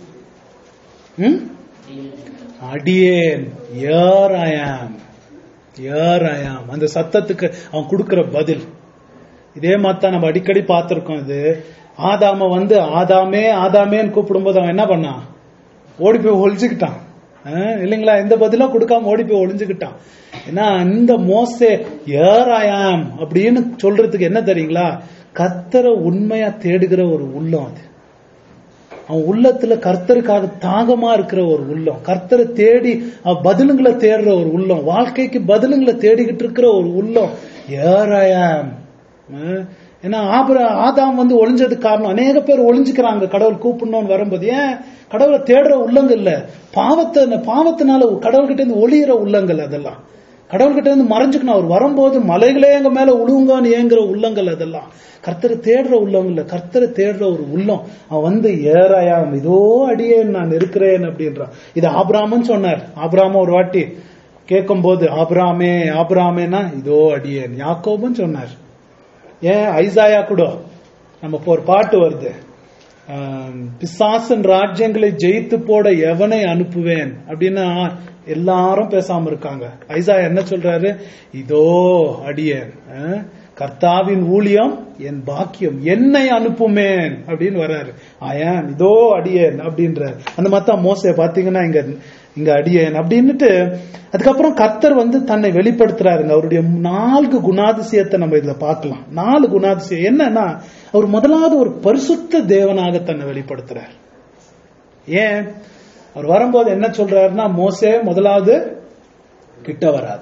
ம்? அடியேன் ஏர் ஐ ஆம் Here I am. அந்த சத்தத்துக்கு அவன் கொடுக்கிற பதில் இதே மாதிரி தான் நம்ம அடிக்கடி பார்த்திருக்கோம் இது ஆதாம வந்து ஆதாமே ஆதாமேன்னு கூப்பிடும்போது அவன் என்ன பண்ணான் ஓடி போய் ஒளிஞ்சுக்கிட்டான் அஹ் இல்லைங்களா எந்த பதிலும் கொடுக்காம ஓடி போய் ஒளிஞ்சுக்கிட்டான் ஏன்னா அந்த மோசே ஏர் ஐ ஆம் அப்படின்னு சொல்றதுக்கு என்ன தெரியுங்களா கர்த்தரை உண்மையா தேடுகிற ஒரு உள்ளம் அது அவன் உள்ளத்துல கர்த்தருக்காக தாகமா இருக்கிற ஒரு உள்ளம் கர்த்தரை தேடி அவன் பதிலுங்களை தேடுற ஒரு உள்ளம் வாழ்க்கைக்கு பதிலுங்களை தேடிக்கிட்டு இருக்கிற ஒரு உள்ளம் ஏர் ஐ ஆம் ஏன்னா ஆபர ஆதாம் வந்து ஒளிஞ்சதுக்கு காரணம் அநேக பேர் ஒளிஞ்சுக்கிறாங்க கடவுள் கூப்பிடணும்னு வரும்போது ஏன் கடவுளை தேடுற உள்ளங்கள் இல்ல பாவத்தை அந்த பாவத்தினால கடவுள்கிட்ட இருந்து ஒளியிற உள்ளங்கள் அதெல்லாம் கடவுள்கிட்ட இருந்து மறைஞ்சுக்கணும் அவர் வரும்போது மலைகளே எங்க மேல உழுவுங்கன்னு ஏங்குற உள்ளங்கள் அதெல்லாம் கர்த்தரை தேடுற உள்ளம் இல்ல கர்த்தரை தேடுற ஒரு உள்ளம் அவன் வந்து ஏறாயாம் இதோ அடியேன் நான் இருக்கிறேன் அப்படின்றான் இது ஆபிராமன் சொன்னார் ஆபிராம ஒரு வாட்டி கேட்கும் போது ஆபிராமே ஆபிராமேனா இதோ அடியேன் யாக்கோபுன்னு சொன்னார் ஏன் ஐசாயா கூட நம்ம இப்போ ஒரு பாட்டு வருது ஆம், பிசாசன் ராஜ்யங்களை ஜெயித்து போட எவனை அனுப்புவேன் அப்படின்னா எல்லாரும் பேசாம இருக்காங்க ஐசாயா என்ன சொல்றாரு இதோ அடியேன் ஆ, கர்த்தாவின் ஊழியம் என் பாக்கியம் என்னை அனுப்புமேன் அப்படின்னு வர்றாரு ஆயாம் இதோ அடியேன் அப்படின்றார் அந்த மாதிரி தான் மோசே பாத்தீங்கன்னா இங்க இங்க அடியேன் அப்படின்னுட்டு அதுக்கப்புறம் கர்த்தர் வந்து தன்னை வெளிப்படுத்துறாருங்க அவருடைய நான்கு குணாதிசயத்தை நம்ம இதுல பார்க்கலாம் நாலு குணாதிசயம் என்னன்னா அவர் முதலாவது ஒரு பரிசுத்த தேவனாக தன்னை வெளிப்படுத்துறார் ஏன் அவர் வரும்போது என்ன சொல்றாருன்னா மோசே முதலாவது கிட்ட வராத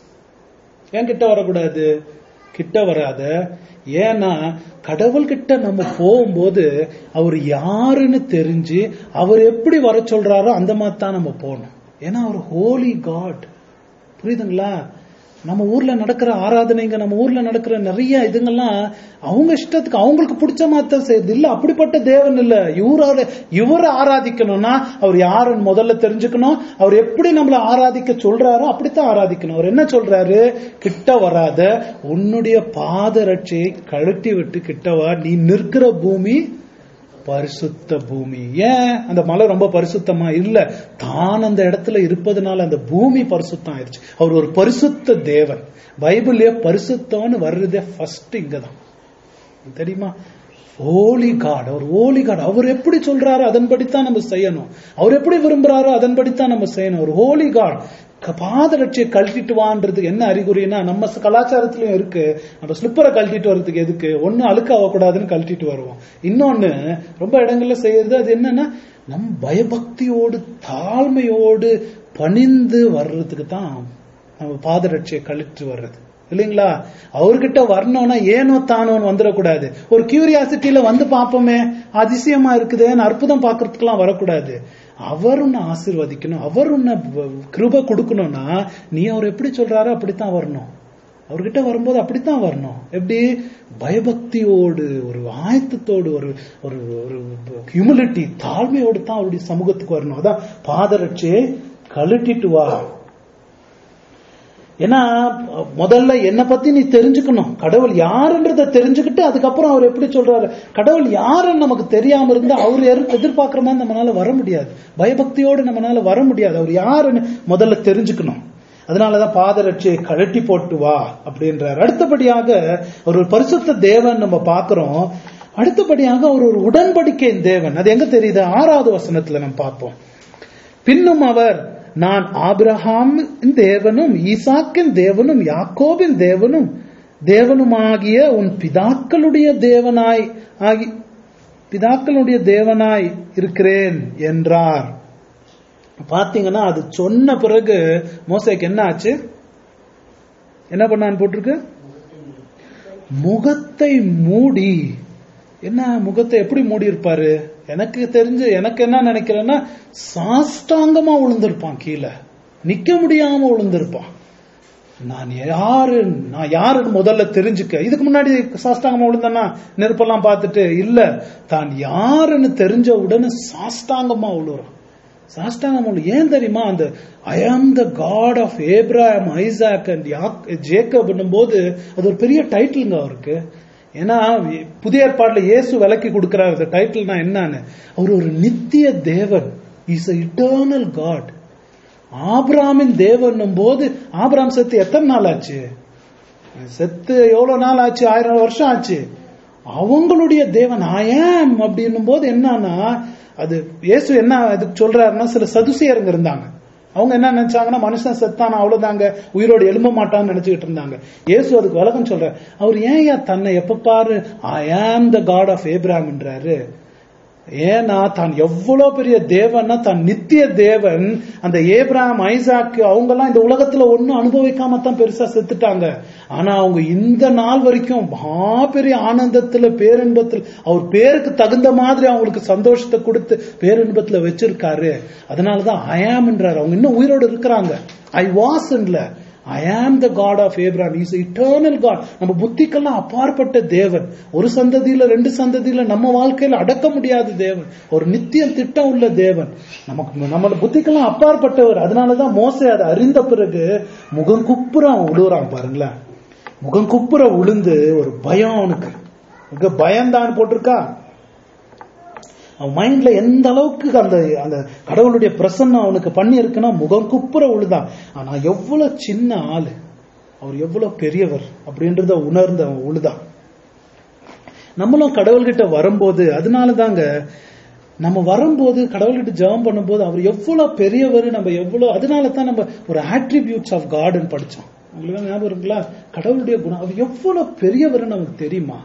ஏன் கிட்ட வரக்கூடாது கிட்ட வராத ஏன்னா கடவுள்கிட்ட நம்ம போகும்போது அவர் யாருன்னு தெரிஞ்சு அவர் எப்படி வர சொல்றாரோ அந்த மாதிரி தான் நம்ம போகணும் ஏன்னா அவர் ஹோலி காட் புரியுதுங்களா நம்ம ஊர்ல நடக்கிற ஆராதனைங்க நம்ம ஊர்ல நடக்கிற நிறைய இதுங்கெல்லாம் அவங்க இஷ்டத்துக்கு அவங்களுக்கு பிடிச்ச மாதிரி தான் செய்யுது இல்ல அப்படிப்பட்ட தேவன் இல்ல இவரோட இவரை ஆராதிக்கணும்னா அவர் யாருன்னு முதல்ல தெரிஞ்சுக்கணும் அவர் எப்படி நம்மள ஆராதிக்க சொல்றாரோ அப்படித்தான் ஆராதிக்கணும் அவர் என்ன சொல்றாரு கிட்ட வராத உன்னுடைய பாதரட்சியை கழட்டி விட்டு கிட்ட வா நீ நிற்கிற பூமி பரிசுத்த பூமி ஏன் அந்த மலை ரொம்ப பரிசுத்தமா இல்ல தான் அந்த இடத்துல இருப்பதனால அந்த பூமி பரிசுத்தம் ஆயிடுச்சு அவர் ஒரு பரிசுத்த தேவன் பைபிள்லயே பரிசுத்தம்னு வர்றதே ஃபர்ஸ்ட் இங்கதான் தெரியுமா ஓலி காட் அவர் ஓலி காட் அவர் எப்படி சொல்றாரோ அதன்படித்தான் நம்ம செய்யணும் அவர் எப்படி விரும்புறாரோ அதன்படித்தான் நம்ம செய்யணும் ஒரு ஹோலி காட் பாதரட்சியை கழட்டிட்டு வான்றதுக்கு என்ன அறிகுறினா நம்ம கலாச்சாரத்திலயும் இருக்கு நம்ம ஸ்லிப்பரை கழட்டிட்டு வர்றதுக்கு எதுக்கு ஒண்ணு அழுக்க ஆகக்கூடாதுன்னு கழட்டிட்டு வருவோம் இன்னொன்னு ரொம்ப இடங்கள்ல செய்யறது அது என்னன்னா நம் பயபக்தியோடு தாழ்மையோடு பணிந்து வர்றதுக்கு தான் நம்ம பாதரட்சியை கழட்டு வர்றது இல்லைங்களா அவர்கிட்ட வரணும்னா ஏனோ தானோன்னு வந்துடக்கூடாது ஒரு கியூரியாசிட்டியில வந்து பார்ப்போமே அதிசயமா இருக்குதேன்னு அற்புதம் பார்க்கறதுக்கெல்லாம் வரக்கூடாது அவர் உன்னை ஆசீர்வதிக்கணும் அவர் உன்னை வ- கிருபை கொடுக்கணும்னா நீ அவர் எப்படி சொல்றாரோ அப்படித்தான் வரணும் அவர்கிட்ட வரும்போது அப்படித்தான் வரணும் எப்படி பயபக்தியோடு ஒரு ஆயத்தத்தோடு ஒரு ஒரு ஒரு ஹியூமிலிட்டி தாழ்மையோடு தான் அவருடைய சமூகத்துக்கு வரணும் அதான் பாதரட்சியை கழட்டிட்டு வா ஏன்னா முதல்ல என்னை பத்தி நீ தெரிஞ்சுக்கணும் கடவுள் யாருன்றத தெரிஞ்சுக்கிட்டு அதுக்கப்புறம் அவர் எப்படி சொல்றாரு கடவுள் யாருன்னு நமக்கு தெரியாம இருந்தா அவர் எதிர்- எதிர்பார்க்கிற மாதிரி நம்மளால வர முடியாது பயபக்தியோடு நம்மளால வர முடியாது அவர் யாருன்னு முதல்ல தெரிஞ்சுக்கணும் அதனாலதான் பாதரட்சியை கழட்டி போட்டு வா அப்படின்றார் அடுத்தபடியாக அவர் ஒரு பரிசுத்த தேவன் நம்ம பார்க்கிறோம் அடுத்தபடியாக அவர் ஒரு உடன்படிக்கை தேவன் அது எங்க தெரியுது ஆறாவது வசனத்துல நம்ம பார்ப்போம் பின்னும் அவர் நான் ஆபிரகாமின் தேவனும் ஈசாக்கின் தேவனும் யாக்கோபின் தேவனும் தேவனுமாகிய உன் பிதாக்களுடைய தேவனாய் ஆகி பிதாக்களுடைய தேவனாய் இருக்கிறேன் என்றார் பாத்தீங்கன்னா அது சொன்ன பிறகு மோசைக்கு என்ன ஆச்சு என்ன பண்ணான்னு போட்டிருக்கு முகத்தை மூடி என்ன முகத்தை எப்படி மூடி இருப்பாரு எனக்கு தெரிஞ்சு எனக்கு என்ன நினைக்கிறேன்னா சாஷ்டாங்கமா விழுந்திருப்பான் கீழே நிக்க முடியாம விழுந்திருப்பான் நான் யாரு நான் யாருன்னு முதல்ல தெரிஞ்சுக்க இதுக்கு முன்னாடி சாஷ்டாங்கமா விழுந்தேன்னா நெருப்பெல்லாம் பார்த்துட்டு இல்ல தான் யாருன்னு தெரிஞ்ச உடனே சாஷ்டாங்கமா விழுறான் சாஷ்டாங்கம் விழு. ஏன் தெரியுமா அந்த I am the God of Abram Isaac and Jacob போது அது ஒரு பெரிய டைட்டிலுங்க அவருக்கு ஏன்னா புதிய ஏற்பாடுல இயேசு விலக்கி கொடுக்கிறார் அந்த டைட்டில்னா என்னன்னு அவர் ஒரு நித்திய தேவன் இஸ் இட்டர்னல் காட் ஆபிராமின் தேவன் போது ஆபிராம் செத்து எத்தனை நாள் ஆச்சு செத்து எவ்வளவு நாள் ஆச்சு ஆயிரம் வருஷம் ஆச்சு அவங்களுடைய தேவன் ஆயம் அப்படின்னும் போது என்னன்னா அது இயேசு என்ன இதுக்கு சொல்றாருன்னா சில சதுசியருங்க இருந்தாங்க அவங்க என்ன நினைச்சாங்கன்னா மனுஷன் செத்தானா அவ்வளவுதாங்க உயிரோடு எழும்ப மாட்டான்னு நினைச்சுக்கிட்டு இருந்தாங்க இயேசு அதுக்கு விளக்கம் சொல்ற அவர் ஏன் ஏன் தன்னை எப்ப பாரு ஐ ஆம் த காட் ஆஃப் ஏப்ராம்ன்றாரு ஏன்னா தான் எவ்வளவு பெரிய தேவன்னா தான் நித்திய தேவன் அந்த ஏப்ராம் ஐசாக்கு அவங்க எல்லாம் இந்த உலகத்துல ஒண்ணும் அனுபவிக்காம தான் பெருசா செத்துட்டாங்க ஆனா அவங்க இந்த நாள் வரைக்கும் மகா பெரிய ஆனந்தத்துல பேரின்பத்தில் அவர் பேருக்கு தகுந்த மாதிரி அவங்களுக்கு சந்தோஷத்தை கொடுத்து பேரின்பத்துல வச்சிருக்காரு அதனாலதான் அயாம்ன்றாரு அவங்க இன்னும் உயிரோடு இருக்கிறாங்க ஐ was I am the God of Abram is eternal God நம்ம புத்திக்கெல்லாம் அப்பாற்பட்ட தேவன் ஒரு சந்ததியில ரெண்டு சந்ததியில நம்ம வாழ்க்கையில அடக்க முடியாத தேவன் ஒரு நித்தியம் திட்டம் உள்ள தேவன் நமக்கு நம்ம புத்திக்கெல்லாம் அப்பாற்பட்டவர் அதனாலதான் மோசை அதை அறிந்த பிறகு முகம் குப்புற அவன் விழுறான் பாருங்களேன் முகம் குப்புற விழுந்து ஒரு பயம் அவனுக்கு மிக பயம்தான் போட்டிருக்கா அவன் மைண்ட்ல எந்த அளவுக்கு அந்த அந்த கடவுளுடைய பிரசன்னம் அவனுக்கு பண்ணி இருக்குன்னா முகம் குப்புற உழுதான் ஆனா எவ்வளவு சின்ன ஆளு அவர் எவ்வளவு பெரியவர் அப்படின்றத உணர்ந்து அவன் உழுதான் நம்மளும் கடவுள்கிட்ட வரும்போது அதனால தாங்க நம்ம வரும்போது கடவுள்கிட்ட ஜெபம் பண்ணும்போது அவர் எவ்வளவு பெரியவர் நம்ம எவ்வளவு அதனால தான் நம்ம ஒரு ஆட்ரிபியூட்ஸ் ஆஃப் காட்னு படிச்சோம் உங்களுக்கு ஞாபகம் இருக்குங்களா கடவுளுடைய குணம் அவர் எவ்வளவு பெரியவர் நமக்கு தெரியுமா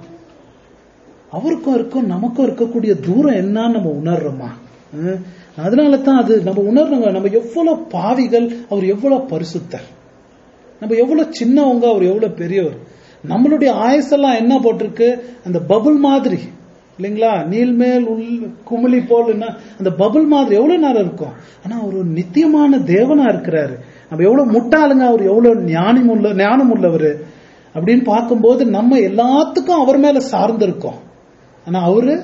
அவருக்கும் இருக்கும் நமக்கும் இருக்கக்கூடிய தூரம் என்னன்னு நம்ம உணர்றோமா ஹம்? அதனால தான் அது நம்ம உணர்றோங்க நம்ம எவ்வளவு பாவிகள் அவர் எவ்வளவு பரிசுத்தர் நம்ம எவ்வளவு சின்னவங்க அவர் எவ்வளவு பெரியவர் நம்மளுடைய ஆயுசெல்லாம் என்ன போட்டிருக்கு அந்த பபுள் மாதிரி இல்லைங்களா நீள்மேல் உள் குமிழி போல் என்ன அந்த பபுள் மாதிரி எவ்வளவு நேரம் இருக்கும் ஆனா அவர் ஒரு நித்தியமான தேவனா இருக்கிறாரு நம்ம எவ்வளவு முட்டாளுங்க அவர் எவ்வளவு ஞானம் உள்ள ஞானம் உள்ளவர் அப்படின்னு பார்க்கும்போது நம்ம எல்லாத்துக்கும் அவர் மேல சார்ந்து இருக்கோம் ஆனா அவரு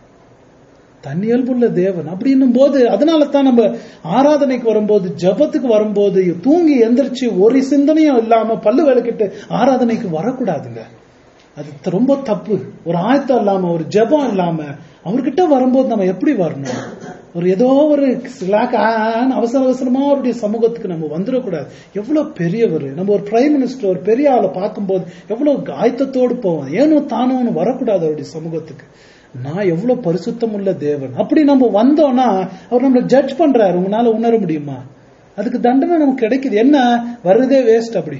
தன்னியல்புள்ள தேவன் அப்படின்னும் போது அதனால தான் நம்ம ஆராதனைக்கு வரும்போது ஜபத்துக்கு வரும்போது தூங்கி எந்திரிச்சு ஒரு சிந்தனையும் இல்லாம பல்லு விளக்கிட்டு ஆராதனைக்கு வரக்கூடாதுங்க அது ரொம்ப தப்பு ஒரு ஆயத்தம் இல்லாம ஒரு ஜபம் இல்லாம அவர்கிட்ட வரும்போது நம்ம எப்படி வரணும் ஒரு ஏதோ ஒரு slack ஆன்னு அவசர அவசரமா அவருடைய சமூகத்துக்கு நம்ம வந்துடக்கூடாது எவ்வளவு பெரியவர் நம்ம ஒரு பிரைம் மினிஸ்டர் ஒரு பெரிய ஆளை பார்க்கும்போது எவ்வளவு ஆயத்தத்தோடு போவோம் ஏனோ தானோன்னு வரக்கூடாது அவருடைய சமூகத்துக்கு நான் எவ்வளவு பரிசுத்தம் உள்ள தேவன் அப்படி நம்ம வந்தோம்னா அவர் நம்மளை ஜட்ஜ் பண்றாரு உங்களால உணர முடியுமா அதுக்கு தண்டனை நமக்கு கிடைக்குது என்ன வருதே வேஸ்ட் அப்படி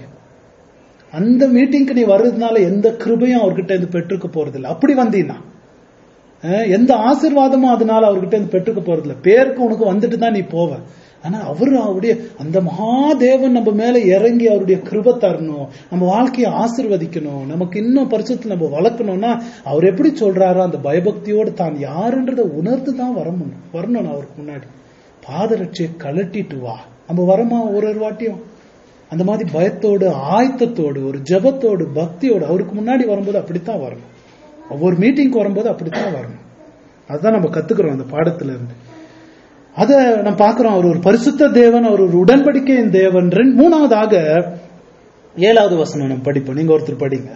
அந்த மீட்டிங்க்கு நீ வர்றதுனால எந்த கிருபையும் அவர்கிட்ட இருந்து பெற்றுக்க போறதில்லை அப்படி வந்தீங்கன்னா அஹ், எந்த ஆசீர்வாதமும் அதனால அவர்கிட்ட இருந்து பெற்றுக்க போறதில்ல பேருக்கு உனக்கு வந்துட்டு தான் நீ போவ ஆனா அவரு அவருடைய அந்த மகாதேவன் நம்ம மேல இறங்கி அவருடைய கிருபை தரணும் நம்ம வாழ்க்கையை ஆசிர்வதிக்கணும் நமக்கு இன்னும் பரிசுத்துல நம்ம வளர்க்கணும்னா அவர் எப்படி சொல்றாரோ அந்த பயபக்தியோடு தான் யாருன்றதை உணர்ந்து தான் வரணும் வரணும் அவருக்கு முன்னாடி பாதரட்சியை கழட்டிட்டு வா நம்ம வரமா ஒரு ஒரு வாட்டியும் அந்த மாதிரி பயத்தோடு ஆயத்தத்தோடு ஒரு ஜெபத்தோடு பக்தியோடு அவருக்கு முன்னாடி வரும்போது அப்படித்தான் வரணும் ஒவ்வொரு மீட்டிங்க்கு வரும்போது அப்படித்தான் வரணும் அதுதான் நம்ம கத்துக்கிறோம் அந்த பாடத்துல இருந்து அத நம்ம பார்க்கிறோம் அவர் ஒரு பரிசுத்த தேவன் அவர் ஒரு உடன்படிக்கையின் தேவன் ரெண்டு மூணாவதாக ஏழாவது வசனம் நம்ம படிப்போம் நீங்க ஒருத்தர் படிங்க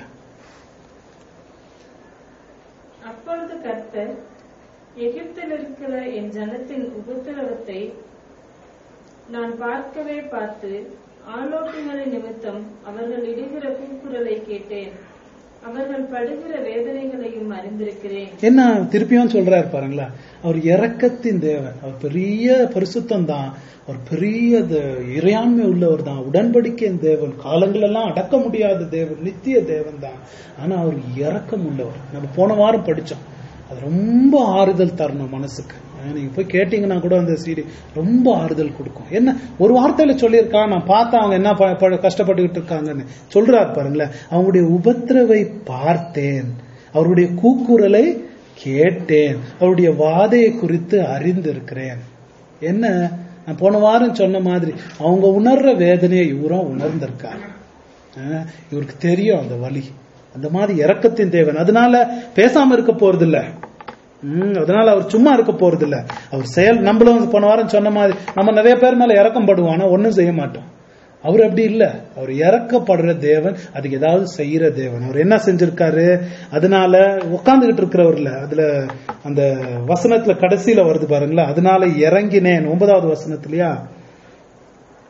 அப்பொழுது கர்த்தர் எகிப்தில் இருக்கிற என் ஜனத்தின் உபத்திரவத்தை நான் பார்க்கவே பார்த்து ஆலோசனை நிமித்தம் அவர்கள் இடுகிற கூக்குரலை கேட்டேன் அவர்கள் படுகிற வேதனைகளையும் அறிந்திருக்கிறேன்
என்ன திருப்பியும் சொல்றாரு பாருங்களா அவர் இரக்கத்தின் தேவன் அவர் பெரிய பரிசுத்தம் தான் அவர் பெரிய த- இறையாண்மை உள்ளவர் தான் உடன்படிக்கையின் தேவன் காலங்கள் எல்லாம் அடக்க முடியாத தேவன் நித்திய தேவன் தான் ஆனா அவர் இரக்கம் உள்ளவர் நம்ம போன வாரம் படிச்சோம் அது ரொம்ப ஆறுதல் தரணும் மனசுக்கு அஹ் நீங்க போய் கேட்டீங்கன்னா கூட அந்த சீடி ரொம்ப ஆறுதல் கொடுக்கும் என்ன ஒரு வார்த்தையில சொல்லியிருக்கான் நான் பார்த்தேன் அவங்க என்ன ப- ப- கஷ்டப்பட்டுக்கிட்டு இருக்காங்கன்னு சொல்றாரு பாருங்களேன் அவங்களுடைய உபத்திரவை பார்த்தேன் அவருடைய கூக்குரலை கேட்டேன் அவருடைய வாதையை குறித்து அறிந்திருக்கிறேன் என்ன நான் போன வாரம் சொன்ன மாதிரி அவங்க உணர்ற வேதனையை இவரும் உணர்ந்திருக்காரு அஹ் இவருக்கு தெரியும் அந்த வலி அந்த மாதிரி இரக்கத்தின் தேவன் அதனால பேசாம இருக்க போறதில்ல ம், அதனால அவர் சும்மா இருக்க போறதில்ல அவர் செயல் நம்மளும் போன வாரம் சொன்ன மாதிரி நம்ம நிறைய பேர் மேல இறக்கம் படுவோம் ஆனா ஒண்ணும் செய்ய மாட்டோம் அவர் அப்படி இல்ல அவர் இறக்கப்படுற தேவன் அதுக்கு ஏதாவது செய்யற தேவன் அவர் என்ன செஞ்சிருக்காரு அதனால உட்கார்ந்துகிட்டு இருக்கிறவர்ல அதுல அந்த வசனத்துல கடைசியில வருது பாருங்களா அதனால இறங்கினேன் ஒன்பதாவது வசனத்திலயா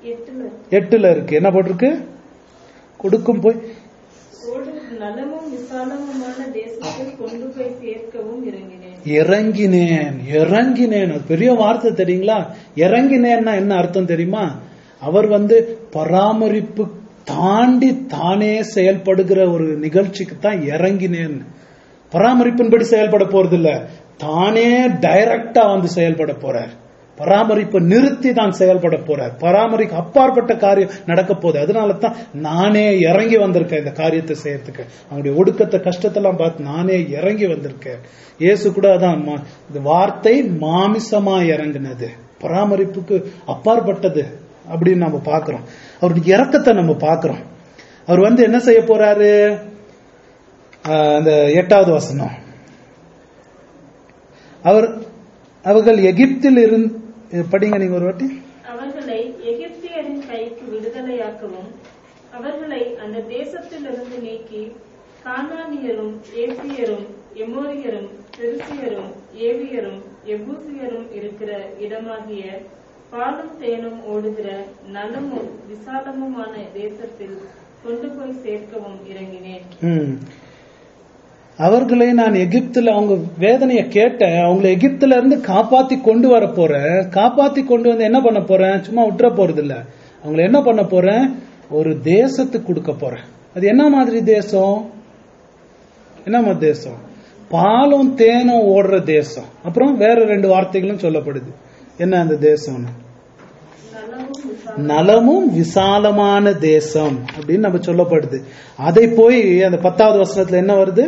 எட்டுல
எட்டுல இருக்கு என்ன போட்டிருக்கு கொடுக்கும் போய்
ஓடு நலமும் விசாலமுமான தேசத்தில் கொண்டு போய் சேர்க்கவும் இறங்கினேன்
இறங்கினேன் இறங்கினேன் அது பெரிய வார்த்தை தெரியுங்களா இறங்கினேன்னா என்ன அர்த்தம் தெரியுமா அவர் வந்து பராமரிப்பு தாண்டி தானே செயல்படுகிற ஒரு நிகழ்ச்சிக்கு தான் இறங்கினேன் பராமரிப்பின்படி செயல்பட போறது இல்ல தானே டைரக்டா வந்து செயல்பட போறார் பராமரிப்பை நிறுத்தி தான் செயல்பட போறார் பராமரிக்க அப்பாற்பட்ட காரியம் நடக்க போகுது அதனால தான் நானே இறங்கி வந்திருக்கேன் இந்த காரியத்தை செய்யறதுக்கு அவங்களுடைய ஒடுக்கத்தை கஷ்டத்தெல்லாம் பார்த்து நானே இறங்கி வந்திருக்கேன் இயேசு கூட அதான் மா- இந்த வார்த்தை மாமிசமா இறங்குனது பராமரிப்புக்கு அப்பாற்பட்டது அப்படின்னு நம்ம பார்க்கிறோம் அவருடைய இறக்கத்தை நம்ம பார்க்கிறோம் அவர் வந்து என்ன செய்ய போறாரு ஆஹ் அந்த எட்டாவது வசனம் அவர் அவர்கள் எகிப்தில் இருந்து படிங்க நீங்க ஒரு வாட்டி
அவர்களை எகிப்தியரின் கைக்கு விடுதலையாக்கவும் அவர்களை அந்த தேசத்திலிருந்து நீக்கி கானானியரும் ஏசியரும் எமோரியரும் பெருசியரும் ஏவியரும் எபூசியரும் இருக்கிற இடமாகிய பாலும் தேனும் ஓடுகிற நலமும் விசாலமுமான தேசத்தில் கொண்டு போய் சேர்க்கவும் இறங்கினேன்
ம். அவர்களை நான் எகிப்துல அவங்க வேதனையை கேட்டேன் அவங்கள எகிப்துல இருந்து காப்பாத்தி கொண்டு வர போறேன் காப்பாத்தி கொண்டு வந்து என்ன பண்ண போறேன் சும்மா விட்டுற போறது இல்ல அவங்கள என்ன பண்ண போறேன் ஒரு தேசத்துக்கு கொடுக்க போறேன் அது என்ன மாதிரி தேசம் என்ன மாதிரி தேசம் பாலும் தேனும் ஓடுற தேசம் அப்புறம் வேற ரெண்டு வார்த்தைகளும் சொல்லப்படுது என்ன அந்த தேசம்னு
நலமும் விசாலம்
நலமும் விசாலமான தேசம் அப்படின்னு நம்ம சொல்லப்படுது அதை போய் அந்த பத்தாவது வசனத்துல என்ன வருது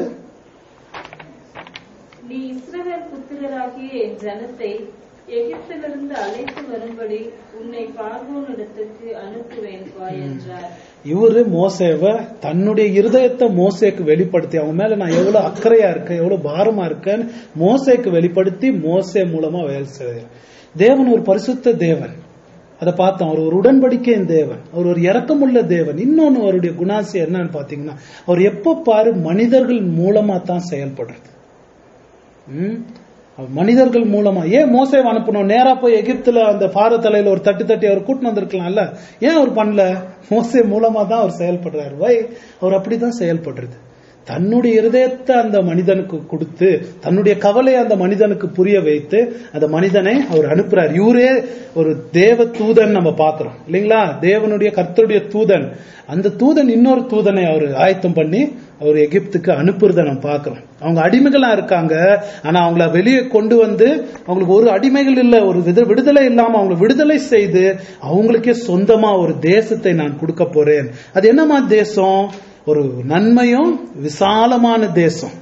நீ இஸ்ரவேல் புத்திரராகிய என் ஜனத்தை எகிப்திலிருந்து அழைத்து வரும்படி உன்னை பார்வோனிடத்துக்கு அனுப்புவேன் வா என்றார்
இவரு மோசேவ தன்னுடைய இருதயத்தை மோசேக்கு வெளிப்படுத்தி அவங்க மேல நான் எவ்வளவு அக்கறையா இருக்கேன் எவ்வளவு பாரமா இருக்கேன்னு மோசேக்கு வெளிப்படுத்தி மோசே மூலமா வேலை செய்கிறார் தேவன் ஒரு பரிசுத்த தேவன் அதை பார்த்தோம் அவர் ஒரு உடன்படிக்கையின் தேவன் அவர் ஒரு இரக்கமுள்ள தேவன் இன்னொன்னு அவருடைய குணாசி என்னன்னு பாத்தீங்கன்னா அவர் எப்ப பாரு மனிதர்கள் மூலமா தான் செயல்படுறது ம்? அவர் மனிதர்கள் மூலமா ஏன் மோசேவை அனுப்பணும் நேரா போய் எகிப்துல அந்த பார தலையில ஒரு தட்டு தட்டி அவர் கூட்டின்னு வந்திருக்கலாம்ல ஏன் அவர் பண்ணல மோசே மூலமா தான் அவர் செயல்படுறாரு வை அவர் அப்படிதான் செயல்படுறது தன்னுடைய இருதயத்தை அந்த மனிதனுக்கு கொடுத்து தன்னுடைய கவலையை அந்த மனிதனுக்கு புரிய வைத்து அந்த மனிதனை அவர் அனுப்புறார் இவரே ஒரு தேவ தூதன் நம்ம பார்க்கிறோம் இல்லைங்களா தேவனுடைய கர்த்தருடைய தூதன் அந்த தூதன் இன்னொரு தூதனை அவர் ஆயத்தம் பண்ணி அவர் எகிப்துக்கு அனுப்புறத நம்ம பார்க்கிறோம் அவங்க அடிமைகளா இருக்காங்க ஆனா அவங்கள வெளியே கொண்டு வந்து அவங்களுக்கு ஒரு அடிமைகள் இல்ல ஒரு வித- விடுதலை இல்லாம அவங்களை விடுதலை செய்து அவங்களுக்கே சொந்தமா ஒரு தேசத்தை நான் கொடுக்க போறேன் அது என்னமா தேசம் ஒரு நன்மையும் விசாலமான தேசம்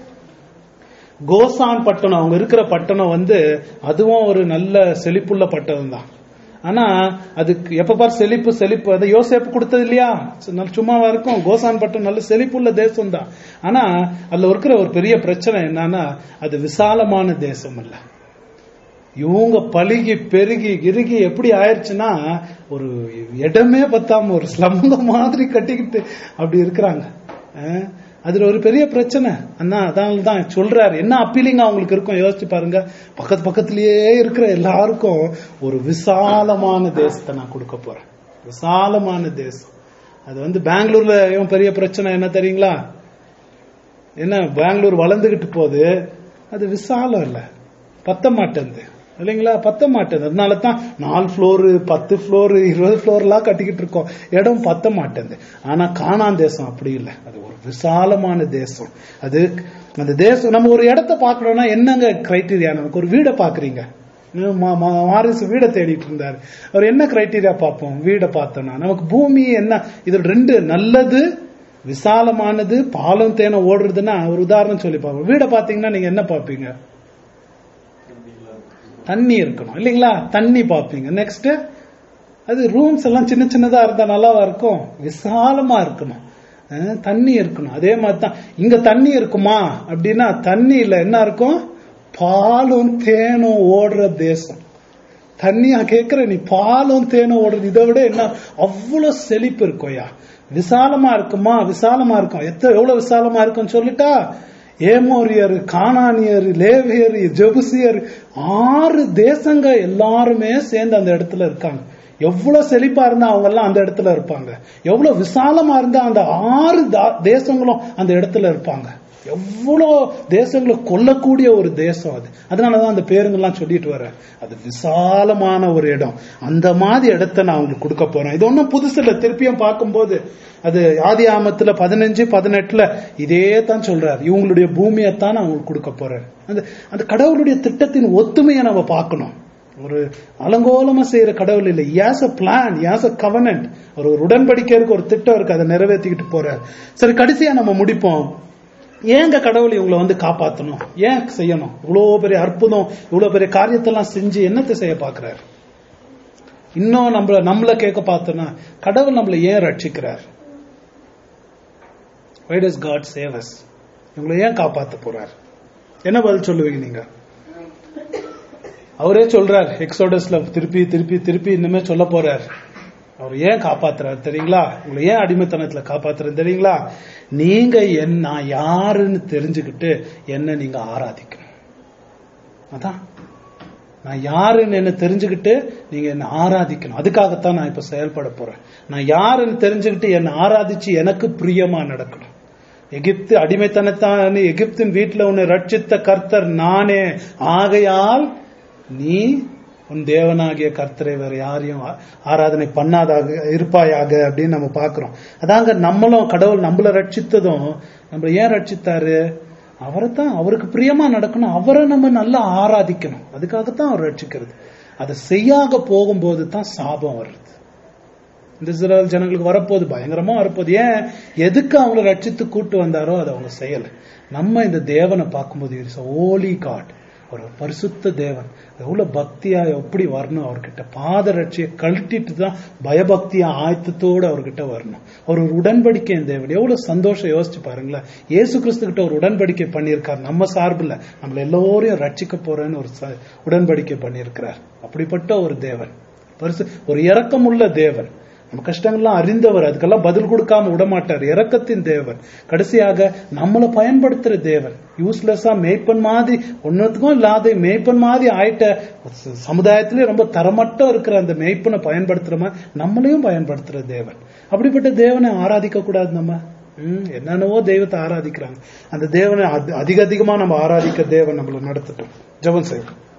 கோசான் பட்டணம் அவங்க இருக்கிற பட்டணம் வந்து அதுவும் ஒரு நல்ல செழிப்புள்ள பட்டணம் தான் ஆனா அதுக்கு எப்ப பார் செழிப்பு செழிப்பு அதை யோசேப்பு கொடுத்தது இல்லையா சு- நல்ல சும்மாவா இருக்கும் கோசான் பட்டணம் நல்ல செழிப்புள்ள தேசம் தான் ஆனா அதுல இருக்கிற ஒரு பெரிய பிரச்சனை என்னன்னா அது விசாலமான தேசம் இல்ல இவங்க பழுகி பெருகி இறுகி எப்படி ஆயிடுச்சுன்னா ஒரு இடமே பத்தாம ஒரு ஸ்லம்ப மாதிரி கட்டிக்கிட்டு அப்படி இருக்கிறாங்க அஹ், அதுல ஒரு பெரிய பிரச்சனை அண்ணா அதனால தான் சொல்றாரு என்ன அப்பீலிங் அவங்களுக்கு இருக்கும் யோசிச்சு பாருங்க பக்கத்து பக்கத்திலேயே இருக்கிற எல்லாருக்கும் ஒரு விசாலமான தேசத்தை நான் கொடுக்க போறேன் விசாலமான தேசம் அது வந்து பெங்களூர்ல இவன் பெரிய பிரச்சனை என்ன தெரியுங்களா என்ன பெங்களூர் வளர்ந்துகிட்டு போகுது அது விசாலம் இல்ல பத்த மாட்டேங்குது இல்லைங்களா பத்த மாட்டேங்குது அதனால தான் நாலு ஃப்ளோரு பத்து ஃப்ளோரு இருபது ஃப்ளோர்லாம் கட்டிக்கிட்டு இருக்கோம் இடம் பத்த மாட்டேங்குது ஆனா காணான் தேசம் அப்படி இல்லை அது ஒரு விசாலமான தேசம் அது அந்த தேசம் நம்ம ஒரு இடத்த பார்க்கணும்னா என்னங்க கிரைட்டீரியா நமக்கு ஒரு வீடை பாக்குறீங்க மாரிஸ் வீடை தேடிட்டு இருந்தாரு அவர் என்ன கிரைட்டீரியா பார்ப்போம் வீடை பார்த்தோம்னா நமக்கு பூமி என்ன இது ரெண்டு நல்லது விசாலமானது பாலம் தேனை ஓடுறதுன்னா ஒரு உதாரணம் சொல்லி பார்ப்போம் வீடை பார்த்தீங்கன்னா நீங்க என்ன பார்ப்பீங்க தண்ணி இருக்கணும் இல்லைங்களா தண்ணி பார்ப்பீங்க நெக்ஸ்ட் அது ரூம்ஸ் எல்லாம் சின்ன சின்னதா இருந்தா நல்லாவா இருக்கும் விசாலமா இருக்கணும் அஹ், தண்ணி இருக்கணும் அதே மாதிரி தான் இங்க தண்ணி இருக்குமா அப்படின்னா தண்ணியில என்ன இருக்கும் பாலும் தேனும் ஓடுற தேசம் தண்ணியா கேக்குற நீ பாலும் தேனும் ஓடுறது இதை விட என்ன அவ்வளவு செழிப்பு இருக்கும்யா விசாலமா இருக்குமா விசாலமா இருக்கும் எத்த எவ்வளவு விசாலமா இருக்கும்னு சொல்லிட்டா ஏமோரியர் கானானியர் லேவியர் ஜெபுசியர் ஆறு தேசங்க எல்லாருமே சேர்ந்து அந்த இடத்துல இருக்காங்க எவ்வளவு செழிப்பா இருந்தா அவங்க எல்லாம் அந்த இடத்துல இருப்பாங்க எவ்வளவு விசாலமா இருந்தா அந்த ஆறு தா- தேசங்களும் அந்த இடத்துல இருப்பாங்க எவ்வளோ தேசங்களை கொல்லக்கூடிய ஒரு தேசம் அது அதனாலதான் அந்த பேருங்கெல்லாம் சொல்லிட்டு வரேன் அது விசாலமான ஒரு இடம் அந்த மாதிரி இடத்த நான் உங்களுக்கு கொடுக்க போறேன் இது ஒன்றும் புதுசு இல்லை திருப்பியும் பார்க்கும்போது அது ஆதி ஆமத்துல பதினஞ்சு பதினெட்டுல இதே தான் சொல்றாரு இவங்களுடைய பூமியைத்தான் நான் உங்களுக்கு கொடுக்க போறேன் அந்த அந்த கடவுளுடைய திட்டத்தின் ஒத்துமையை நம்ம பார்க்கணும் ஒரு அலங்கோலமா செய்யற கடவுள் இல்லை யாஸ் அ பிளான் யாஸ் அ கவர்னன்ட் ஒரு ஒரு உடன்படிக்கை இருக்கு ஒரு திட்டம் இருக்கு அதை நிறைவேற்றிக்கிட்டு போறாரு சரி கடைசியா நம்ம முடிப்போம் ஏங்க கடவுள் இவங்களை வந்து காப்பாத்தணும் ஏன் செய்யணும் இவ்வளவு பெரிய அற்புதம் இவ்வளவு பெரிய காரியத்தெல்லாம் செஞ்சு என்னத்தை செய்ய பாக்குறாரு இன்னும் நம்மள நம்மள கேட்க பார்த்தோம்னா கடவுள் நம்மளை ஏன் ரட்சிக்கிறார் why does God save us இவங்களை ஏன் காப்பாத்த போறார் என்ன பதில் சொல்லுவீங்க நீங்க அவரே சொல்றார் எக்ஸோடஸ்ல திருப்பி திருப்பி திருப்பி இனிமே சொல்ல போறார் அவர் ஏன் காப்பாத்துறாரு தெரியுங்களா உங்களை ஏன் அடிமைத்தனத்துல காப்பாத்துறாரு தெரியுங்களா நீங்க என் நான் யாருன்னு தெரிஞ்சுக்கிட்டு என்ன நீங்க ஆராதிக்கணும் அதான் நான் யாருன்னு என்ன தெரிஞ்சுக்கிட்டு நீங்க என்ன ஆராதிக்கணும் அதுக்காகத்தான் நான் இப்ப செயல்பட போறேன் நான் யாருன்னு தெரிஞ்சுக்கிட்டு என்ன ஆராதிச்சு எனக்கு பிரியமா நடக்கணும் எகிப்து அடிமைத்தனத்தான் எகிப்தின் வீட்டுல உன்னை ரட்சித்த கர்த்தர் நானே ஆகையால் நீ உன் தேவனாகிய கர்த்தரை வேற யாரையும் ஆ- ஆராதனை பண்ணாதாக இருப்பாயாக அப்படின்னு நம்ம பார்க்கிறோம் அதாங்க நம்மளும் கடவுள் நம்மள ரட்சித்ததும் நம்மள ஏன் ரட்சித்தாரு அவரை தான் அவருக்கு பிரியமா நடக்கணும் அவரை நம்ம நல்லா ஆராதிக்கணும் அதுக்காகத்தான் அவர் ரட்சிக்கிறது அதை செய்யாக போகும்போது தான் சாபம் வருது இந்த இஸ்ரேல் ஜனங்களுக்கு வரப்போகுது பயங்கரமா வரப்போகுது ஏன் எதுக்கு அவங்கள ரட்சித்து கூட்டு வந்தாரோ அதை அவங்க செய்யல நம்ம இந்த தேவனை பார்க்கும்போது இட்ஸ் ஓலி காட் ஒரு பரிசுத்த தேவன் எவ்வளவு பக்தியா எப்படி வரணும் அவர்கிட்ட பாத ரட்சியை கழட்டிட்டு தான் பயபக்தியா ஆயத்தத்தோடு அவர்கிட்ட வரணும் அவர் ஒரு உடன்படிக்கை தேவன் எவ்வளவு சந்தோஷம் யோசிச்சு பாருங்களேன் இயேசு கிறிஸ்து கிட்ட ஒரு உடன்படிக்கை பண்ணியிருக்கார் நம்ம சார்பில் நம்மள எல்லோரையும் ரட்சிக்க போறேன்னு ஒரு ச- உடன்படிக்கை பண்ணியிருக்கிறார் அப்படிப்பட்ட ஒரு தேவன் பரிசு ஒரு இரக்கமுள்ள தேவன் நம்ம கஷ்டங்கள்லாம் அறிந்தவர் அதுக்கெல்லாம் பதில் கொடுக்காம விடமாட்டார் இரக்கத்தின் தேவன் கடைசியாக நம்மளை பயன்படுத்துற தேவன் யூஸ்லெஸ்ஸா மேய்ப்பன் மாதிரி ஒன்னுத்துக்கும் இல்லாத மேய்ப்பன் மாதிரி ஆயிட்ட ச- சமுதாயத்திலே ரொம்ப தரமட்டம் இருக்கிற அந்த மேய்ப்பனை பயன்படுத்துற மாதிரி நம்மளையும் பயன்படுத்துற தேவன் அப்படிப்பட்ட தேவனை ஆராதிக்க கூடாது நம்ம ம், என்னென்னவோ தெய்வத்தை ஆராதிக்கிறாங்க அந்த தேவனை அதி- அதிக அதிகமா நம்ம ஆராதிக்க தேவன் நம்மளை நடத்தட்டும் ஜெபம் செய்வோம்